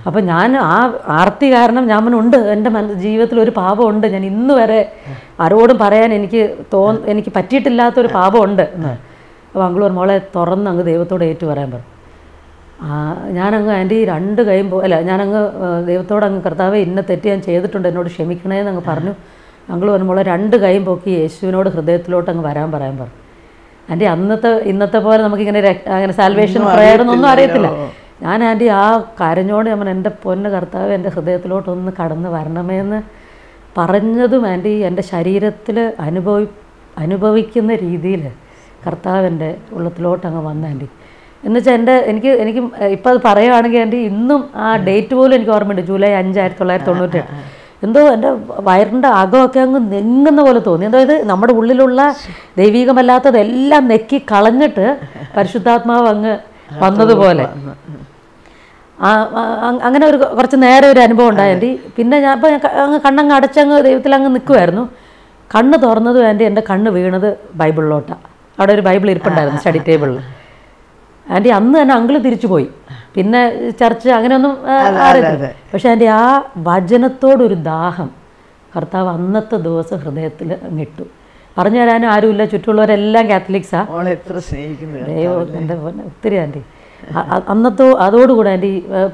അപ്പം ഞാൻ ആ ആർത്തി കാരണം ഞാൻ പറഞ്ഞു, ഉണ്ട് എൻ്റെ മന ജീവിതത്തിൽ ഒരു പാപമുണ്ട് ഞാൻ ഇന്ന് വരെ ആരോടും പറയാൻ എനിക്ക് തോന്ന എനിക്ക് പറ്റിയിട്ടില്ലാത്തൊരു പാപമുണ്ട് എന്ന് അപ്പോൾ അങ്കിൾ പറഞ്ഞു മോളെ തുറന്ന് അങ്ങ് ദൈവത്തോട് ഏറ്റു പറയാൻ പറഞ്ഞു ആ, ഞാനങ്ങ് ആൻറ്റി രണ്ട് കൈയും പോ അല്ല ഞാനങ്ങ് ആ, ദൈവത്തോട് അങ്ങ് കർത്താവെ ഇന്ന തെറ്റ് ഞാൻ ചെയ്തിട്ടുണ്ട് എന്നോട് ക്ഷമിക്കണേന്ന് അങ്ങ് പറഞ്ഞു അങ്കിൾ പറഞ്ഞു മോളെ രണ്ട് കൈയും പൊക്കി യേശുവിനോട് ഹൃദയത്തിലോട്ട് അങ്ങ് വരാൻ പറയാൻ പറഞ്ഞു ആൻറ്റി അന്നത്തെ ഇന്നത്തെ പോലെ നമുക്കിങ്ങനെ രക്- അങ്ങനെ സാൽവേഷൻ പ്രയർ എന്നൊന്നും അറിയത്തില്ല ഞാൻ ആൻറ്റി ആ കരഞ്ഞോട് ഞാൻ പറഞ്ഞു, എൻ്റെ പൊന്ന് കർത്താവ് എൻ്റെ ഹൃദയത്തിലോട്ടൊന്ന് കടന്ന് വരണമേ എന്ന് പറഞ്ഞതും ആൻറ്റി എൻ്റെ ശരീരത്തിൽ അനുഭവി അനുഭവിക്കുന്ന രീതിയിൽ കർത്താവ് എൻ്റെ ഉള്ളത്തിലോട്ട് അങ്ങ് വന്ന ആൻറ്റി എന്നുവെച്ചാൽ എൻ്റെ എനിക്ക് എനിക്ക് ഇപ്പം അത് പറയുവാണെങ്കിൽ ആൻറ്റി ഇന്നും ആ ഡേറ്റ് പോലും എനിക്ക് ഓർമ്മയുണ്ട് ജൂലൈ അഞ്ച് ആയിരത്തി തൊള്ളായിരത്തി തൊണ്ണൂറ്റെട്ട് എന്തോ എൻ്റെ വയറിൻ്റെ അകമൊക്കെ അങ്ങ് നെങ്ങുന്ന പോലെ തോന്നി അതായത് നമ്മുടെ ഉള്ളിലുള്ള ദൈവികമല്ലാത്തതെല്ലാം നെക്കി കളഞ്ഞിട്ട് പരിശുദ്ധാത്മാവ് അങ്ങ് വന്നതുപോലെ ആ, ആ, അ- അങ്ങനെ ഒരു കുറച്ച് നേരെ ഒരു അനുഭവം ഉണ്ടായി ആൻറ്റി പിന്നെ ഞാൻ ഇപ്പം അങ്ങ് കണ്ണങ്ങ് അടച്ചങ്ങ് ദൈവത്തിൽ അങ്ങ് നിൽക്കുമായിരുന്നു കണ്ണ് തുറന്നതും ആൻറ്റി എൻ്റെ കണ്ണ് വീണത് ബൈബിളിലോട്ടാണ് അവിടെ ഒരു ബൈബിൾ ഇരിപ്പുണ്ടായിരുന്നു സ്റ്റഡി ടേബിളിൽ ആൻറ്റി അന്ന് തന്നെ അങ്കിള് തിരിച്ചു പോയി പിന്നെ ചർച്ച അങ്ങനെയൊന്നും ആ, അറിയത്തില്ല പക്ഷെ ആൻറ്റി ആ വചനത്തോടൊരു ദാഹം കർത്താവ് അന്നത്തെ ദിവസം ഹൃദയത്തിൽ അങ്ങിട്ടു പറഞ്ഞു തരാനും ആരുമില്ല ചുറ്റുമുള്ളവരെല്ലാം കാത്തലിക്സാ മോളെ എത്ര സ്നേഹിക്കുന്നത് ദൈവം എൻ്റെ പൊന്നെ ഒത്തിരി ആൻറ്റി അ- അ- അന്നത്തോ അതോടുകൂടെ ആൻറ്റി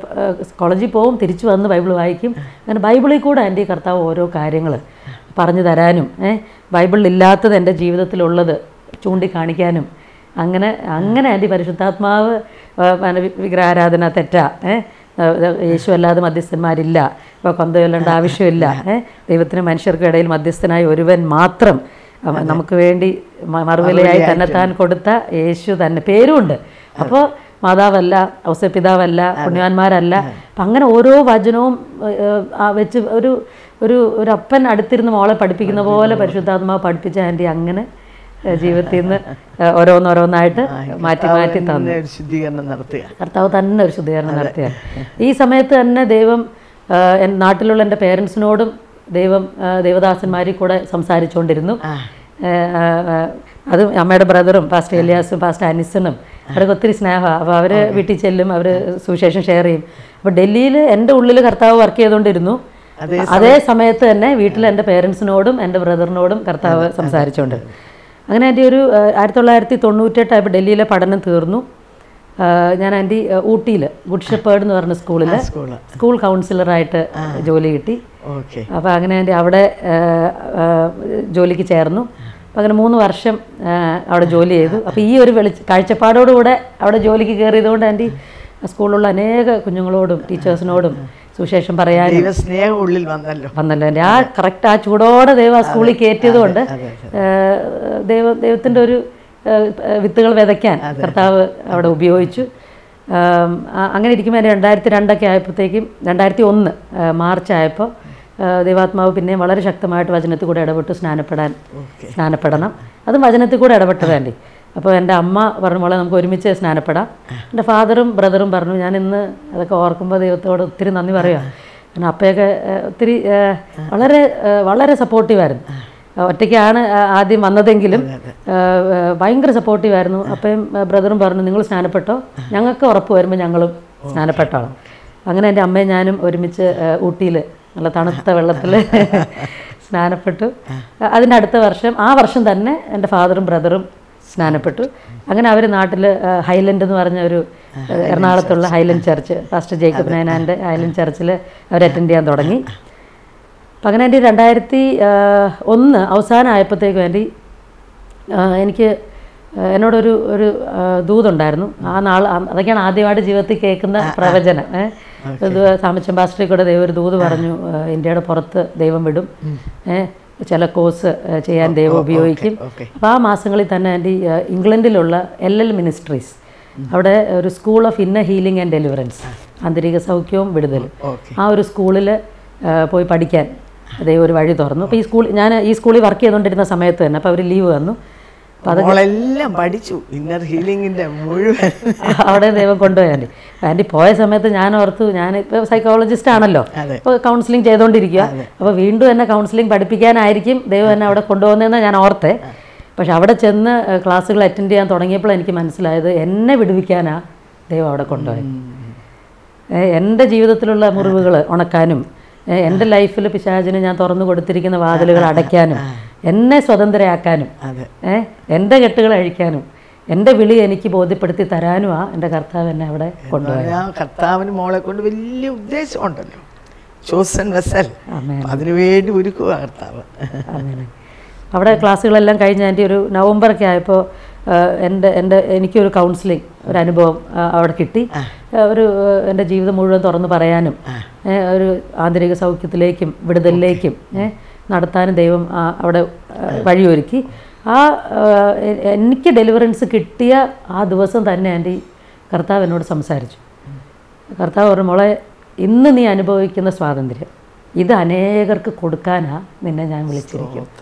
കോളേജിൽ പോവും തിരിച്ചു വന്ന് ബൈബിൾ വായിക്കും അങ്ങനെ ബൈബിളിൽ കൂടെ ആൻറ്റി കർത്താവ് ഓരോ കാര്യങ്ങൾ പറഞ്ഞു തരാനും ഏ ബൈബിളിൽ ഇല്ലാത്തത് എൻ്റെ ജീവിതത്തിലുള്ളത് ചൂണ്ടിക്കാണിക്കാനും അങ്ങനെ അങ്ങനെ ആൻറ്റി പരിശുദ്ധാത്മാവ് ആ, പിന്നെ വി- വിഗ്രഹാരാധന തെറ്റാ ഏ ആ, യേശു അല്ലാതെ മധ്യസ്ഥന്മാരില്ല ഇപ്പോൾ കൊന്ത ചൊല്ലേണ്ട ആവശ്യമില്ല ഏ ദൈവത്തിന് മനുഷ്യർക്കും ഇടയിൽ മധ്യസ്ഥനായ ഒരുവൻ മാത്രം അവൻ നമുക്ക് വേണ്ടി മ- മറുവിലയായി തന്നെത്താൻ കൊടുത്ത യേശു തന്നെ പേരുമുണ്ട് അപ്പോൾ മാതാവല്ല ഔസപിതാവല്ല പുണ്യവാന്മാരല്ല അപ്പം അങ്ങനെ ഓരോ വചനവും ഏഹ്, ആ വെച്ച് ഒരു ഒരു ഒരു അപ്പൻ അടുത്തിരുന്ന് മോളെ പഠിപ്പിക്കുന്ന പോലെ പരിശുദ്ധാത്മാവ് പഠിപ്പിച്ച ആൻറ്റി അങ്ങനെ ഏഹ്, ജീവിതത്തിൽ നിന്ന് ഏഹ്, ഓരോന്നോരോന്നായിട്ട് മാറ്റി മാറ്റി തന്നു തന്നെ ഒരു ശുദ്ധീകരണം നടത്തുക കർത്താവ് തന്നെ ഒരു ശുദ്ധീകരണം നടത്തിയ ഈ സമയത്ത് തന്നെ ദൈവം ആ, എൻ നാട്ടിലുള്ള എൻ്റെ പേരൻസിനോടും ദൈവം ആ, ദേവദാസന്മാരിൽ കൂടെ സംസാരിച്ചുകൊണ്ടിരുന്നു ആ, ആ, ആ, അത് അമ്മയുടെ ബ്രദറും പാസ്റ്റർ എലിയാസും പാസ്റ്റർ അനിസണും അവരൊക്കെ ഒത്തിരി സ്നേഹമാണ് അപ്പോൾ അവർ വീട്ടിൽ ചെല്ലും അവർ സുവിശേഷം ഷെയർ ചെയ്യും അപ്പോൾ ഡൽഹിയിൽ എൻ്റെ ഉള്ളിൽ കർത്താവ് വർക്ക് ചെയ്തുകൊണ്ടിരുന്നു അതേ സമയത്ത് തന്നെ വീട്ടിൽ എൻ്റെ പേരൻസിനോടും എൻ്റെ ബ്രദറിനോടും കർത്താവ് സംസാരിച്ചുകൊണ്ടിരുന്നു അങ്ങനെ എൻ്റെ ഒരു ആ, ആയിരത്തി തൊള്ളായിരത്തി തൊണ്ണൂറ്റെട്ടായപ്പോൾ ഡൽഹിയിലെ പഠനം തീർന്നു ആ, ഞാൻ എൻ്റെ ഊട്ടിയിൽ ഗുഡ് ഷെപ്പേർഡ് എന്ന് പറഞ്ഞ സ്കൂളിൽ സ്കൂള് സ്കൂൾ കൗൺസിലറായിട്ട് ജോലി കിട്ടി ഓക്കെ അപ്പോൾ അങ്ങനെ എൻ്റെ അവിടെ ആ, ആ, ജോലിക്ക് ചേർന്നു അപ്പോൾ അങ്ങനെ മൂന്ന് വർഷം ആ, അവിടെ ജോലി ചെയ്തു അപ്പോൾ ഈ ഒരു വെളി കാഴ്ചപ്പാടോടുകൂടെ അവിടെ ജോലിക്ക് കയറിയതുകൊണ്ട് എൻ്റെ സ്കൂളിലുള്ള അനേക കുഞ്ഞുങ്ങളോടും ടീച്ചേഴ്സിനോടും സുവിശേഷം പറയാനും ദൈവ സ്നേഹം ഉള്ളിൽ വന്നല്ലോ വന്നല്ലോ എൻ്റെ ആ കറക്റ്റ് ആ ചൂടോടെ ദൈവം ആ സ്കൂളിൽ കയറ്റിയത് കൊണ്ട് ദൈവ ദൈവത്തിൻ്റെ ഒരു ഏഹ്, ഏഹ്, വിത്തുകൾ വിതയ്ക്കാൻ കർത്താവ് അവിടെ ഉപയോഗിച്ചു ആം, ആ- അങ്ങനെ ഇരിക്കുമ്പോൾ എൻ്റെ രണ്ടായിരത്തി രണ്ടൊക്കെ ആയപ്പോഴത്തേക്കും രണ്ടായിരത്തി ഒന്ന് മാർച്ച് ആയപ്പോൾ ദൈവാത്മാവ് പിന്നെയും വളരെ ശക്തമായിട്ട് വചനത്തിൽ കൂടെ ഇടപെട്ട് സ്നാനപ്പെടാൻ സ്നാനപ്പെടണം അതും വചനത്തിൽ കൂടെ ഇടപെട്ടത് ആൻറ്റി അപ്പോൾ എൻ്റെ അമ്മ പറഞ്ഞു മോളെ നമുക്ക് ഒരുമിച്ച് സ്നാനപ്പെടാം എൻ്റെ ഫാദറും ബ്രദറും പറഞ്ഞു ഞാൻ ഇന്ന് അതൊക്കെ ഓർക്കുമ്പോൾ ദൈവത്തോട് ഒത്തിരി നന്ദി പറയുക കാരണം അപ്പയൊക്കെ ഏഹ്, ഒത്തിരി ഏഹ്, വളരെ ഏഹ്, വളരെ സപ്പോർട്ടീവായിരുന്നു ഒറ്റയ്ക്കാണ് ആ, ആദ്യം വന്നതെങ്കിലും ഏഹ്, ഏഹ്, ഭയങ്കര സപ്പോർട്ടീവായിരുന്നു അപ്പയും ഏഹ്, ബ്രദറും പറഞ്ഞു നിങ്ങൾ സ്നാനപ്പെട്ടോ ഞങ്ങൾക്ക് ഉറപ്പ് വരുമ്പോൾ ഞങ്ങളും സ്നാനപ്പെട്ടോളാം അങ്ങനെ എൻ്റെ അമ്മയും ഞാനും ഒരുമിച്ച് ഊട്ടിയിൽ നല്ല തണുത്ത വെള്ളത്തിൽ സ്നാനപ്പെട്ടു അതിൻ്റെ അടുത്ത വർഷം ആ വർഷം തന്നെ എൻ്റെ ഫാദറും ബ്രദറും സ്നാനപ്പെട്ടു അങ്ങനെ അവർ നാട്ടിൽ ഹൈലൻഡ് എന്ന് പറഞ്ഞ ഒരു ഏഹ്, എറണാകുളത്തുള്ള ഹൈലൻഡ് ചർച്ച് ഫാസ്റ്റർ ജേക്കബ് നയനാൻ്റെ ഹൈലൻഡ് ചർച്ചിൽ അവർ അറ്റൻഡ് ചെയ്യാൻ തുടങ്ങി അപ്പം അങ്ങനെ എൻ്റെ രണ്ടായിരത്തി ആഹ്, ഒന്ന് അവസാനമായപ്പോഴത്തേക്കും എൻ്റെ ആഹ്, എനിക്ക് ആഹ്, എന്നോടൊരു ഒരു ആഹ്, ദൂതുണ്ടായിരുന്നു ആ നാൾ ആ- അതൊക്കെയാണ് ആദ്യമായിട്ട് ജീവിതത്തിൽ കേൾക്കുന്ന പ്രവചനം ഏഹ്. ഇത് സാമച്ചൻ പാസ്റ്ററിൽ കൂടെ ദൈവം ഒരു ദൂത് പറഞ്ഞു ആഹ്, ഇന്ത്യയുടെ പുറത്ത് ദൈവം വിടും ഏഹ്, ചില കോഴ്സ് ആഹ്, ചെയ്യാൻ ദൈവം ഉപയോഗിക്കും ഓക്കെ അപ്പോൾ ആ മാസങ്ങളിൽ തന്നെ എൻ്റെ ഈ, ആഹ്, ഇംഗ്ലണ്ടിലുള്ള എൽ എൽ മിനിസ്ട്രീസ് അവിടെ ഒരു school of inner healing and deliverance ആന്തരിക സൗഖ്യവും വിടുതലും ഓക്കെ ആ ഒരു സ്കൂളിൽ പോയി പഠിക്കാൻ ദൈവം ഒരു വഴി തുറന്നു അപ്പോൾ ഈ സ്കൂൾ ഞാൻ ഈ സ്കൂളിൽ വർക്ക് ചെയ്തുകൊണ്ടിരുന്ന സമയത്ത് തന്നെ അപ്പോൾ അവർ ലീവ് തന്നു മോളെല്ലാം പഠിച്ചു ഇന്നർ ഹീലിംഗിന്റെ മുഴുവൻ അവിടെ ദൈവം കൊണ്ടുപോയി ആൻറ്റി ആൻറ്റി പോയ സമയത്ത് ഞാൻ ഓർത്തു ഞാൻ ഇപ്പോൾ സൈക്കോളജിസ്റ്റ് ആണല്ലോ അതെ. ഇപ്പോൾ കൗൺസിലിംഗ് ചെയ്തുകൊണ്ടിരിക്കുക അപ്പോൾ വീണ്ടും എന്നെ കൗൺസിലിംഗ് പഠിപ്പിക്കാനായിരിക്കും ദൈവം എന്നെ അവിടെ കൊണ്ടുപോകുന്നതെന്ന് ഞാൻ ഓർത്തേ പക്ഷെ അവിടെ ചെന്ന് ഏഹ്, ക്ലാസ്സുകൾ അറ്റൻഡ് ചെയ്യാൻ തുടങ്ങിയപ്പോൾ എനിക്ക് മനസ്സിലായത് എന്നെ വിടുവിക്കാനാണ് ദൈവം അവിടെ കൊണ്ടുപോയത് ഏ, എൻ്റെ ജീവിതത്തിലുള്ള മുറിവുകൾ ഉണക്കാനും ഏ, എൻ്റെ ലൈഫിൽ പിശാചിന് ഞാൻ തുറന്നു കൊടുത്തിരിക്കുന്ന വാതിലുകൾ അടയ്ക്കാനും എന്നെ സ്വതന്ത്രയാക്കാനും അതെ ഏ, എൻ്റെ കെട്ടുകൾ അഴിക്കാനും എൻ്റെ വിളി എനിക്ക് ബോധ്യപ്പെടുത്തി തരാനുമാ എൻ്റെ കർത്താവ് എന്നെ അവിടെ കൊണ്ടുപോയത് ആ കർത്താവിന് മോളെ കൊണ്ട് വലിയ ഉദ്ദേശമുണ്ടല്ലോ ചോസൻ വെസൽ ആമേൻ. അതിനുവേണ്ടി ഒരുക്കുക കർത്താവ് അങ്ങനെ അവിടെ ക്ലാസ്സുകളെല്ലാം കഴിഞ്ഞ് എൻ്റെ ഒരു നവംബറൊക്കെ ആയപ്പോൾ എൻ്റെ എൻ്റെ എനിക്കൊരു കൗൺസിലിംഗ് ഒരു അനുഭവം ആ, അവിടെ കിട്ടി ആ, ഒരു ആ, എൻ്റെ ജീവിതം മുഴുവൻ തുറന്ന് പറയാനും ഏ, ഒരു ആന്തരിക സൗഖ്യത്തിലേക്കും വിടുതലിലേക്കും ഏ, നടത്താനും ദൈവം ആ, അവിടെ ആ, വഴിയൊരുക്കി ആ ആ, എ- എനിക്ക് ഡെലിവറൻസ് കിട്ടിയ ആ ദിവസം തന്നെ എൻ്റെ ഈ കർത്താവ് എന്നോട് സംസാരിച്ചു കർത്താവ് പറഞ്ഞു മോളെ ഇന്ന് നീ അനുഭവിക്കുന്ന സ്വാതന്ത്ര്യം ഇത് അനേകർക്ക് കൊടുക്കാനാ നിന്നെ ഞാൻ വിളിച്ചിരിക്കുന്നത്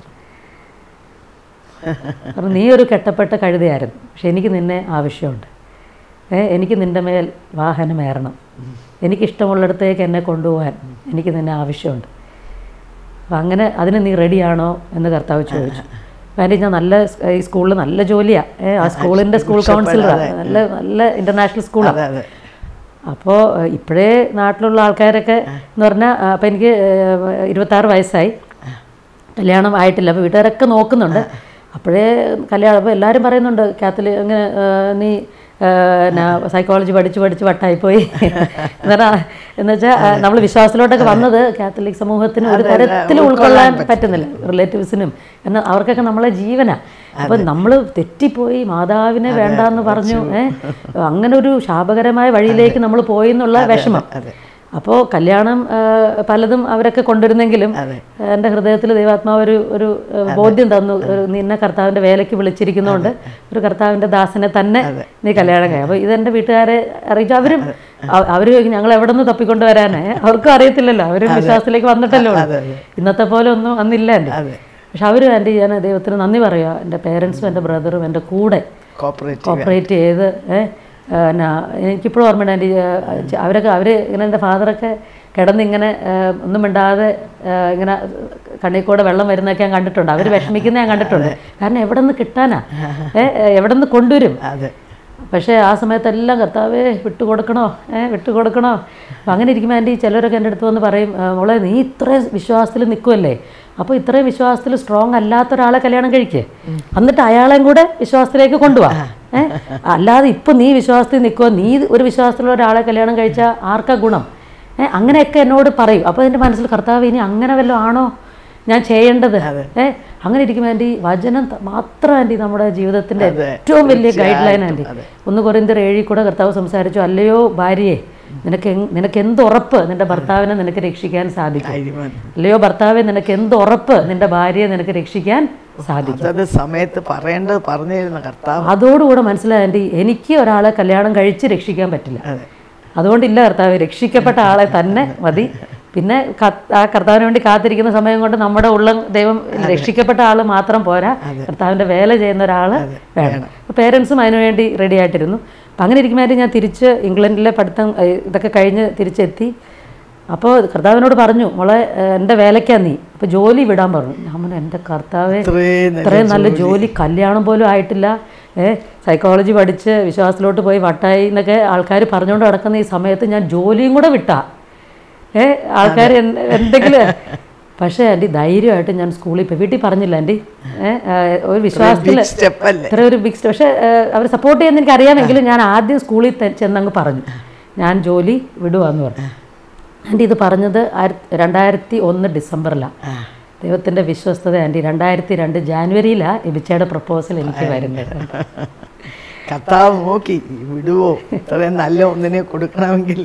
കാരണം നീ ഒരു കെട്ടപ്പെട്ട കഴുതയായിരുന്നു പക്ഷെ എനിക്ക് നിന്നെ ആവശ്യമുണ്ട് ഏ എനിക്ക് നിൻ്റെ മേൽ വാഹനമേറണം എനിക്കിഷ്ടമുള്ളിടത്തേക്ക് എന്നെ കൊണ്ടുപോകാൻ എനിക്ക് നിന്നെ ആവശ്യമുണ്ട് അപ്പം അങ്ങനെ അതിന് നീ റെഡിയാണോ എന്ന് കർത്താവ് ചോദിച്ചു വേണ്ടി ഞാൻ നല്ല സ്- ഈ സ്കൂളിൽ നല്ല ജോലിയാണ് ആ സ്കൂളിൻ്റെ സ്കൂൾ കൗൺസിലറാണ് നല്ല നല്ല ഇൻ്റർനാഷണൽ സ്കൂളാണ് അതെ അതെ അപ്പോൾ ഇപ്പോഴേ നാട്ടിലുള്ള ആൾക്കാരൊക്കെ എന്ന് പറഞ്ഞാൽ അപ്പം എനിക്ക് ഏഹ്, ഇരുപത്താറ് വയസ്സായി കല്യാണം ആയിട്ടില്ല അപ്പോൾ വീട്ടുകാരൊക്കെ നോക്കുന്നുണ്ട് അപ്പോഴേ കല്യാണം അപ്പോൾ എല്ലാവരും പറയുന്നുണ്ട് കാത്തലിക് ഇങ്ങനെ ഏഹ്, നീ സൈക്കോളജി പഠിച്ച് പഠിച്ച് വട്ടായിപ്പോയി എന്ന് പറഞ്ഞാൽ എന്ന് വെച്ചാൽ നമ്മൾ വിശ്വാസത്തിലോട്ടൊക്കെ വന്നത് കാത്തലിക് സമൂഹത്തിന് ഒരു തരത്തിലും ഉൾക്കൊള്ളാൻ പറ്റുന്നില്ല റിലേറ്റീവ്സിനും എന്നാൽ അവർക്കൊക്കെ നമ്മളെ ജീവനാ അപ്പം നമ്മൾ തെറ്റിപ്പോയി മാതാവിനെ വേണ്ടാന്ന് പറഞ്ഞു ഏഹ് അങ്ങനെ ഒരു ശാപകരമായ വഴിയിലേക്ക് നമ്മൾ പോയി എന്നുള്ള വിഷമം അതെ. അപ്പോൾ കല്യാണം ആ, പലതും അവരൊക്കെ കൊണ്ടുവരുന്നെങ്കിലും അതെ. എൻ്റെ ഹൃദയത്തിൽ ദൈവാത്മാവ് ഒരു ഒരു ആ, ബോധ്യം തന്നു ഒരു നിന്നെ കർത്താവിൻ്റെ വേലയ്ക്ക് വിളിച്ചിരിക്കുന്നതുകൊണ്ട് ഒരു കർത്താവിൻ്റെ ദാസനെ തന്നെ നീ കല്യാണം കഴിയും അപ്പോൾ ഇതെൻ്റെ വീട്ടുകാരെ അറിയിച്ചു അവരും അവ- അവര് ചോദിക്കും ഞങ്ങൾ എവിടെ നിന്ന് തപ്പിക്കൊണ്ട് വരാനേ അവർക്കും അറിയത്തില്ലല്ലോ അവരും വിശ്വാസത്തിലേക്ക് വന്നിട്ടല്ലോ ഉള്ളൂ. അതെ, അതെ. ഇന്നത്തെ പോലെ ഒന്നും അന്നില്ല എൻ്റെ അതെ പക്ഷെ അവരും എൻ്റെ ഞാൻ ദൈവത്തിന് നന്ദി പറയുക എൻ്റെ പേരൻസും എൻ്റെ ബ്രദറും എൻ്റെ കൂടെ കോപ്പറേറ്റീവ് കോപ്പറേറ്റ് ചെയ്ത് ഏ, ആ, എന്നാ എനിക്കിപ്പോഴും ഓർമ്മയുണ്ട് എൻ്റെ ഈ, ആ, ചെ- അവരൊക്കെ അവർ ഇങ്ങനെ എൻ്റെ ഫാദറൊക്കെ കിടന്നിങ്ങനെ ആ, ഒന്നും മിണ്ടാതെ ആ, ഇങ്ങനെ കണ്ണിൽ കൂടെ വെള്ളം വരുന്നതൊക്കെ ഞാൻ കണ്ടിട്ടുണ്ട് അവർ വിഷമിക്കുന്ന ഞാൻ കണ്ടിട്ടുണ്ട് കാരണം എവിടെ നിന്ന് കിട്ടാനാ ഏ എവിടെ നിന്ന് കൊണ്ടുവരും അതെ പക്ഷേ ആ സമയത്തെല്ലാം കർത്താവേ വിട്ടുകൊടുക്കണോ ഏ വിട്ടുകൊടുക്കണോ അപ്പം അങ്ങനെ ഇരിക്കുമ്പോൾ എൻ്റെ ഈ ചിലരൊക്കെ എൻ്റെ അടുത്ത് വന്ന് പറയും "ആ, മോളെ നീ ഇത്രയും വിശ്വാസത്തിൽ നിൽക്കുമല്ലേ അപ്പോൾ ഇത്രയും വിശ്വാസത്തിൽ സ്ട്രോങ് അല്ലാത്ത ഒരാളെ കല്യാണം കഴിക്കേ എന്നിട്ട് അയാളെയും കൂടെ വിശ്വാസത്തിലേക്ക് കൊണ്ടുപോവാ ഏ അല്ലാതെ ഇപ്പം നീ വിശ്വാസത്തിൽ നിൽക്കുമോ നീ ഒരു വിശ്വാസത്തിലുള്ള ഒരാളെ കല്യാണം കഴിച്ചാൽ ആർക്കാ ഗുണം ഏ അങ്ങനെയൊക്കെ എന്നോട് പറയും അപ്പോൾ എൻ്റെ മനസ്സിൽ കർത്താവ് ഇനി അങ്ങനെ വല്ലതും ആണോ ഞാൻ ചെയ്യേണ്ടത് ഏ അങ്ങനെ ഇരിക്കുമ്പോൾ ആൻറ്റി വചനം ത- മാത്രം ആൻറ്റി നമ്മുടെ ജീവിതത്തിൻ്റെ അതെ, ഏറ്റവും വലിയ ഗൈഡ് ലൈൻ ആൻറ്റി ഒന്ന് കുറേന്തർ ഏഴിൽ കൂടെ കർത്താവ് സംസാരിച്ചു അല്ലയോ ഭാര്യയെ നിനക്ക് എങ്- നിനക്ക് എന്ത് ഉറപ്പ് നിന്റെ ഭർത്താവിനെ നിനക്ക് രക്ഷിക്കാൻ സാധിക്കും ധൈര്യമാണ് അല്ലയോ ഭർത്താവെ നിനക്ക് എന്ത് ഉറപ്പ് നിന്റെ ഭാര്യയെ നിനക്ക് രക്ഷിക്കാൻ സാധിക്കും അതത് സമയത്ത് പറയേണ്ടത് പറഞ്ഞു തരുന്ന കർത്താവ് അതോടുകൂടെ മനസ്സിലായി ആൻറ്റി എനിക്ക് ഒരാളെ കല്യാണം കഴിച്ച് രക്ഷിക്കാൻ പറ്റില്ല അതെ അതുകൊണ്ടില്ല കർത്താവ് രക്ഷിക്കപ്പെട്ട ആളെ തന്നെ മതി പിന്നെ കത്ത്- ആ കർത്താവിന് വേണ്ടി കാത്തിരിക്കുന്ന സമയം കൊണ്ട് നമ്മുടെ ഉള്ളം ദൈവം രക്ഷിക്കപ്പെട്ട ആൾ മാത്രം പോരാ കർത്താവിൻ്റെ വേല ചെയ്യുന്ന ഒരാൾ വേണം അപ്പോൾ പേരൻസും അതിനുവേണ്ടി റെഡി ആയിട്ടിരുന്നു അപ്പം അങ്ങനെ ഇരിക്കുമ്പോൾ ഞാൻ തിരിച്ച് ഇംഗ്ലണ്ടിലെ പഠിത്തം ഏ, ഇതൊക്കെ കഴിഞ്ഞ് തിരിച്ചെത്തി അപ്പോൾ കർത്താവിനോട് പറഞ്ഞു മോളെ ഏ, എൻ്റെ വേലയ്ക്കാ നീ അപ്പോൾ ജോലി വിടാൻ പറഞ്ഞു ഞാൻ പറഞ്ഞു എൻ്റെ കർത്താവെ ഇത്രയും നല്ല ഇത്രയും നല്ല ജോലി കല്യാണം പോലും ആയിട്ടില്ല ഏ സൈക്കോളജി പഠിച്ച് വിശ്വാസത്തിലോട്ട് പോയി വട്ടായി എന്നൊക്കെ ആൾക്കാർ പറഞ്ഞുകൊണ്ട് നടക്കുന്ന ഈ സമയത്ത് ഞാൻ ജോലിയും കൂടെ വിട്ടാ ഏ ആൾക്കാർ എന്തെങ്കിലും പക്ഷേ ആൻറ്റി ധൈര്യമായിട്ട് ഞാൻ സ്കൂളിൽ പോയി വീട്ടിൽ പറഞ്ഞില്ല ആൻറ്റി ഏ ആ, ഒരു വിശ്വാസത്തിൽ സ്റ്റെപ്പ് അല്ലേ ഇത്ര ഒരു ബിഗ് പക്ഷേ അവർ സപ്പോർട്ട് ചെയ്യുന്ന എനിക്ക് അറിയാമെങ്കിലും ഞാൻ ആദ്യം സ്കൂളിൽ തെ- ചെന്നങ്ങ് പറഞ്ഞു ഞാൻ ജോലി വിടുവാന്ന് പറഞ്ഞു ആൻറ്റി ഇത് പറഞ്ഞത് ആയിരത്തി രണ്ടായിരത്തി ഒന്ന് ഡിസംബറിലാണ് ദൈവത്തിൻ്റെ വിശ്വസ്തത ആൻറ്റി രണ്ടായിരത്തി രണ്ട് ജാനുവരിയിലാണ് എബിച്ചയുടെ പ്രപ്പോസൽ എനിക്ക് വരുന്നത് കർത്താവ് നോക്കി വിടുവോ ഇത്രയും നല്ല ഒന്നിനെ കൊടുക്കണമെങ്കിൽ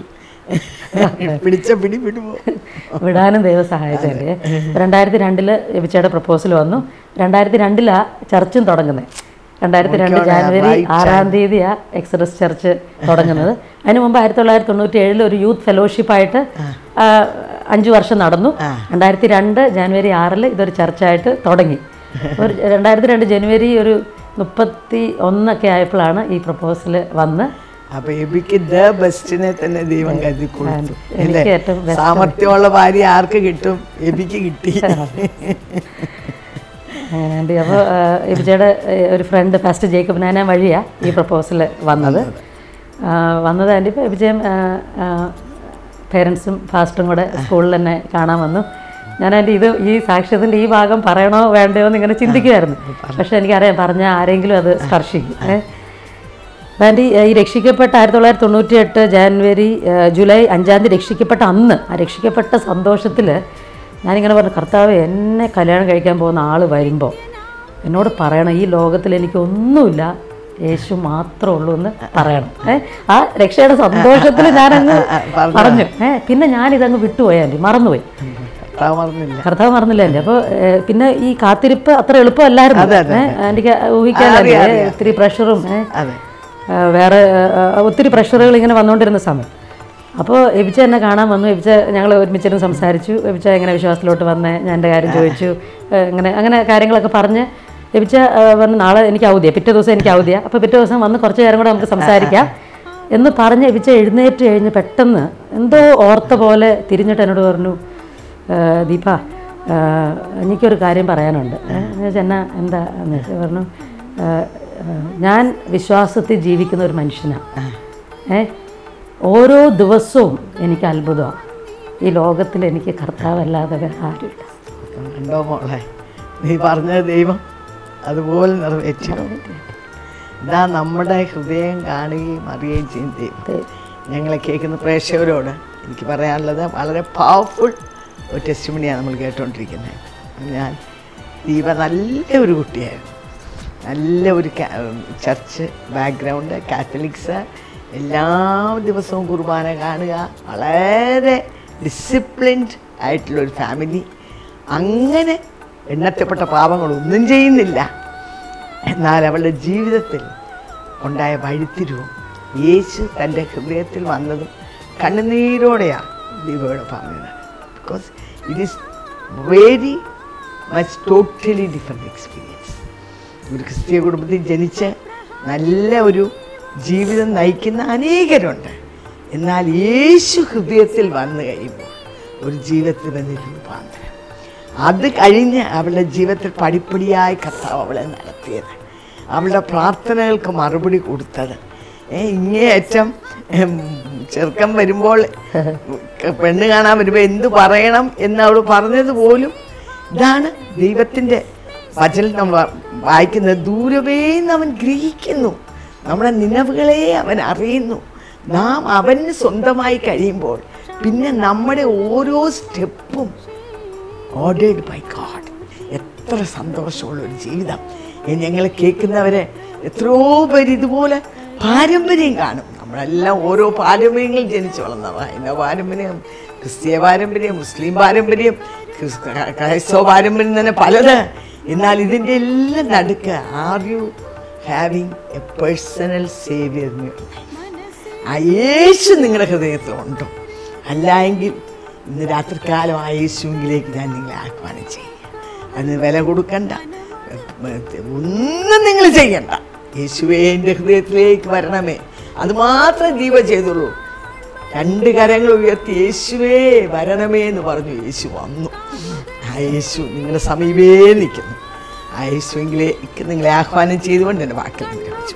പിടിച്ച പിടി വിടുവോ വിടാനും ദൈവം സഹായിച്ചല്ലേ രണ്ടായിരത്തി രണ്ടില് എബിച്ചയുടെ പ്രപ്പോസൽ വന്നു രണ്ടായിരത്തി രണ്ടിലാണ് ചർച്ചും തുടങ്ങുന്നത് രണ്ടായിരത്തി രണ്ട് ജാനുവരി ആറാം തീയതിയാണ് എക്സറസ് ചർച്ച് തുടങ്ങുന്നത് അതിന് മുമ്പ് ആയിരത്തി തൊള്ളായിരത്തി തൊണ്ണൂറ്റി ഏഴിൽ ഒരു യൂത്ത് ഫെലോഷിപ്പായിട്ട് അഞ്ച് വർഷം നടന്നു രണ്ടായിരത്തി രണ്ട് ജാനുവരി ആറിൽ ഇതൊരു ചർച്ചായിട്ട് തുടങ്ങി ഒരു രണ്ടായിരത്തി രണ്ട് ജനുവരി ഒരു മുപ്പത്തി ഒന്നൊക്കെ ആയപ്പോഴാണ് ഈ പ്രപ്പോസൽ വന്ന് അപ്പൊ എബിക്ക് ദ ബെസ്റ്റിനെ തന്നെ ദൈവം കരുതി കൊടുത്തു എനിക്ക് അല്ലേ ഏറ്റവും best സാമർത്ഥ്യമുള്ള ഭാര്യ ആർക്ക് കിട്ടും എബിക്ക് കിട്ടി അങ്ങനെയുണ്ട് അപ്പോൾ എബിജയുടെ ഒരു ഫ്രണ്ട് ഫസ്റ്റ് ജേക്കബ് നാന വഴിയാണ് ഈ പ്രപ്പോസൽ വന്നത് ആ, വന്നത് ആൻറ്റി ഇപ്പോൾ എബിജയം പേരൻസും ഫാസ്റ്ററും കൂടെ സ്കൂളിൽ തന്നെ കാണാൻ വന്നു ഞാൻ എൻ്റെ ഇത് ഈ സാക്ഷ്യത്തിൻ്റെ ഈ ഭാഗം പറയണോ വേണ്ടയോ എന്ന് ഇങ്ങനെ ചിന്തിക്കുമായിരുന്നു പക്ഷേ എനിക്കറിയാം പറഞ്ഞാൽ ആരെങ്കിലും അത് സ്പർശിക്കും ഏ ആൻറ്റി ഈ രക്ഷിക്കപ്പെട്ട ആയിരത്തി തൊള്ളായിരത്തി തൊണ്ണൂറ്റി എട്ട് ജാനുവരി ഏ, ജൂലൈ അഞ്ചാം തീയതി രക്ഷിക്കപ്പെട്ട അന്ന് ആ രക്ഷിക്കപ്പെട്ട സന്തോഷത്തിൽ ഞാനിങ്ങനെ പറഞ്ഞു കർത്താവ് എന്നെ കല്യാണം കഴിക്കാൻ പോകുന്ന ആൾ വരുമ്പോൾ എന്നോട് പറയണം ഈ ലോകത്തിൽ എനിക്കൊന്നുമില്ല യേശു മാത്രമേ ഉള്ളൂ എന്ന് പറയണം ഏ ആ രക്ഷയുടെ സന്തോഷത്തിൽ ഞാനങ്ങ് പറഞ്ഞു ഏ പിന്നെ ഞാനിതങ്ങ് വിട്ടുപോയി ആൻറ്റി മറന്നുപോയി കർത്താവ് മറന്നില്ല കർത്താവ് മറന്നില്ല ആൻറ്റി അപ്പോൾ പിന്നെ ഈ കാത്തിരിപ്പ് അത്ര എളുപ്പമല്ലായിരുന്നു അതെ, അതെ, ഏ ആൻറ്റിക്ക് ഊഹിക്കാനല്ലേ ഏ, ഒത്തിരി പ്രഷറും ഏ അതെ ആ, വേറെ ആ, ഒത്തിരി പ്രഷറുകൾ ഇങ്ങനെ വന്നുകൊണ്ടിരുന്ന സമയം അപ്പോൾ എബിച്ച എന്നെ കാണാൻ വന്നു എബിച്ച ഞങ്ങൾ ഒരുമിച്ചിരുന്ന് സംസാരിച്ചു എബിച്ച എങ്ങനെ വിശ്വാസത്തിലോട്ട് വന്നേ ഞാൻ എൻ്റെ കാര്യം ചോദിച്ചു ഏ, അങ്ങനെ അങ്ങനെ കാര്യങ്ങളൊക്കെ പറഞ്ഞ് എബിച്ച ആ, പറഞ്ഞു നാളെ എനിക്ക് അവധിയാണ് പിറ്റേ ദിവസം എനിക്ക് അവധിയാണ് അപ്പോൾ പിറ്റേ ദിവസം വന്ന് കുറച്ച് നേരം കൂടെ നമുക്ക് സംസാരിക്കാം എന്ന് പറഞ്ഞ് എബിച്ച എഴുന്നേറ്റ് കഴിഞ്ഞ് പെട്ടെന്ന് എന്തോ ഓർത്ത പോലെ തിരിഞ്ഞിട്ട് എന്നോട് പറഞ്ഞു "ഏ, ദീപ ആ, എനിക്കൊരു കാര്യം പറയാനുണ്ട് ഏ, എന്ന് വെച്ചാൽ എന്നാ എന്താ എന്ന് വെച്ചാൽ പറഞ്ഞു "ഏ, ഏ, ഞാൻ വിശ്വാസത്തിൽ ജീവിക്കുന്ന ഒരു മനുഷ്യനാണ് ഏ ഓരോ ദിവസവും എനിക്ക് അത്ഭുതമാണ് ഈ ലോകത്തിൽ എനിക്ക് കർത്താവല്ലാതെ വേറെ ആരുമില്ല കണ്ടോ മോളെ നീ പറഞ്ഞ ദൈവം അതുപോലെ നിറവേറ്റി ഇതാ നമ്മുടെ ഹൃദയം കാണുകയും അറിയുകയും ചെയ്യും ദൈവം ഞങ്ങളെ കേൾക്കുന്ന പ്രേക്ഷകരോട് എനിക്ക് പറയാനുള്ളത് വളരെ പവർഫുൾ ഒരു ടെസ്റ്റിമണിയാണ് നമ്മൾ കേട്ടുകൊണ്ടിരിക്കുന്നത് ഞാൻ ദീപ നല്ല ഒരു കുട്ടിയായിരുന്നു നല്ല ഒരു കാ- ചർച്ച് ബാക്ക്ഗ്രൗണ്ട് കാത്തലിക്സ് എല്ലാ ദിവസവും കുർബാന കാണുക വളരെ ഡിസിപ്ലിൻഡ് ആയിട്ടുള്ള ഒരു ഫാമിലി അങ്ങനെ എണ്ണത്തപ്പെട്ട പാപങ്ങളൊന്നും ചെയ്യുന്നില്ല എന്നാൽ അവളുടെ ജീവിതത്തിൽ ഉണ്ടായ വഴിത്തിരിവും യേശു തൻ്റെ ഹൃദയത്തിൽ വന്നതും കണ്ണുനീരോടെയാണ് ദീപയോട് പറഞ്ഞത് because it is very much totally different experience ഒരു ക്രിസ്തീയ കുടുംബത്തിൽ ജനിച്ച് നല്ല ഒരു ജീവിതം നയിക്കുന്ന അനേകരുണ്ട് എന്നാൽ യേശു ഹൃദയത്തിൽ വന്നു കഴിയുമ്പോൾ ഒരു ജീവിതത്തിൽ വന്ന് രൂപാന്തരം അത് കഴിഞ്ഞ് അവളുടെ ജീവിതത്തിൽ പടിപ്പടിയായി കർത്താവ് അവളെ നടത്തിയത് അവളുടെ പ്രാർത്ഥനകൾക്ക് മറുപടി കൊടുത്തത് ഏ ഇങ്ങേയറ്റം ഉം, ചെറുക്കൻ വരുമ്പോൾ പെണ്ണ് കാണാൻ വരുമ്പോൾ എന്ത് പറയണം എന്ന് അവൾ പറഞ്ഞത് പോലും ഇതാണ് ദൈവത്തിൻ്റെ വചനം നമ്മൾ വായിക്കുന്നത് ദൂരവേ നിന്ന് അവൻ ഗ്രഹിക്കുന്നു നമ്മുടെ നിലവുകളെ അവൻ അറിയുന്നു നാം അവന് സ്വന്തമായി കഴിയുമ്പോൾ പിന്നെ നമ്മുടെ ഓരോ സ്റ്റെപ്പും ഓർഡേഡ് ബൈ ഗാഡ് എത്ര സന്തോഷമുള്ള ഒരു ജീവിതം ഇനി ഞങ്ങൾ കേൾക്കുന്നവരെ എത്രയോ പേര് ഇതുപോലെ പാരമ്പര്യം കാണും നമ്മളെല്ലാം ഓരോ പാരമ്പര്യങ്ങളിൽ ജനിച്ചു വളർന്നവ ഹൈന്ദവ പാരമ്പര്യം ക്രിസ്തീയ പാരമ്പര്യം മുസ്ലിം പാരമ്പര്യം ക്രിസ്- ക്രൈസ്തവ പാരമ്പര്യം തന്നെ പലത് എന്നാൽ ഇതിൻ്റെ എല്ലാം നടുക്ക് are you having a personal saviour ആ യേശു നിങ്ങളുടെ ഹൃദയത്തിലുണ്ടോ അല്ല എങ്കിൽ ഇന്ന് രാത്രികാലം ആ യേശുവിലേക്ക് ഞാൻ നിങ്ങളെ ആഹ്വാനം ചെയ്യുക അതിന് വില കൊടുക്കണ്ട ഒന്നും നിങ്ങൾ ചെയ്യണ്ട യേശുവേ എൻ്റെ ഹൃദയത്തിലേക്ക് വരണമേ അത് മാത്രം ദീപ ചെയ്തുള്ളൂ രണ്ട് കരങ്ങൾ ഉയർത്തി യേശുവേ വരണമേ എന്ന് പറഞ്ഞു യേശു വന്നു ആ യേശു നിങ്ങളുടെ സമീപേ നിൽക്കുന്നു ആ യേശുവിലേക്ക് നിങ്ങളെ ആഹ്വാനം ചെയ്തുകൊണ്ട് എൻ്റെ വാക്കിൽ നിഗ്രഹിച്ചു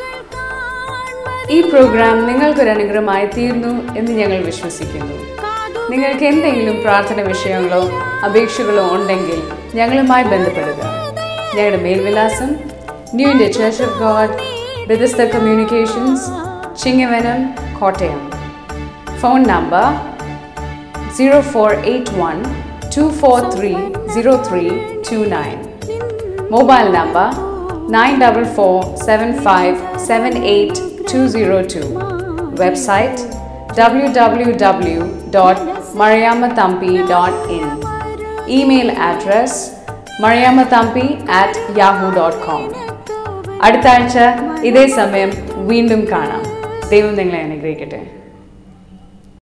ഈ പ്രോഗ്രാം നിങ്ങൾക്കൊരു അനുഗ്രഹമായി തീർന്നു എന്ന് ഞങ്ങൾ വിശ്വസിക്കുന്നു നിങ്ങൾക്ക് എന്തെങ്കിലും പ്രാർത്ഥന വിഷയങ്ങളോ അപേക്ഷകളോ ഉണ്ടെങ്കിൽ ഞങ്ങളുമായി ബന്ധപ്പെടുക ഞങ്ങളുടെ മേൽവിലാസം New India Church of God Bethesda communications Chingavanam Kottayam phone number zero four eight one two four three zero three two nine Mobile number 9475782002. Website www.mariamathampi.in. Email address mariamathampi at yahoo.com. അടുത്ത ആഴ്ച ഇതേ സമയം വീണ്ടും കാണാം ദൈവം നിങ്ങളെ അനുഗ്രഹിക്കട്ടെ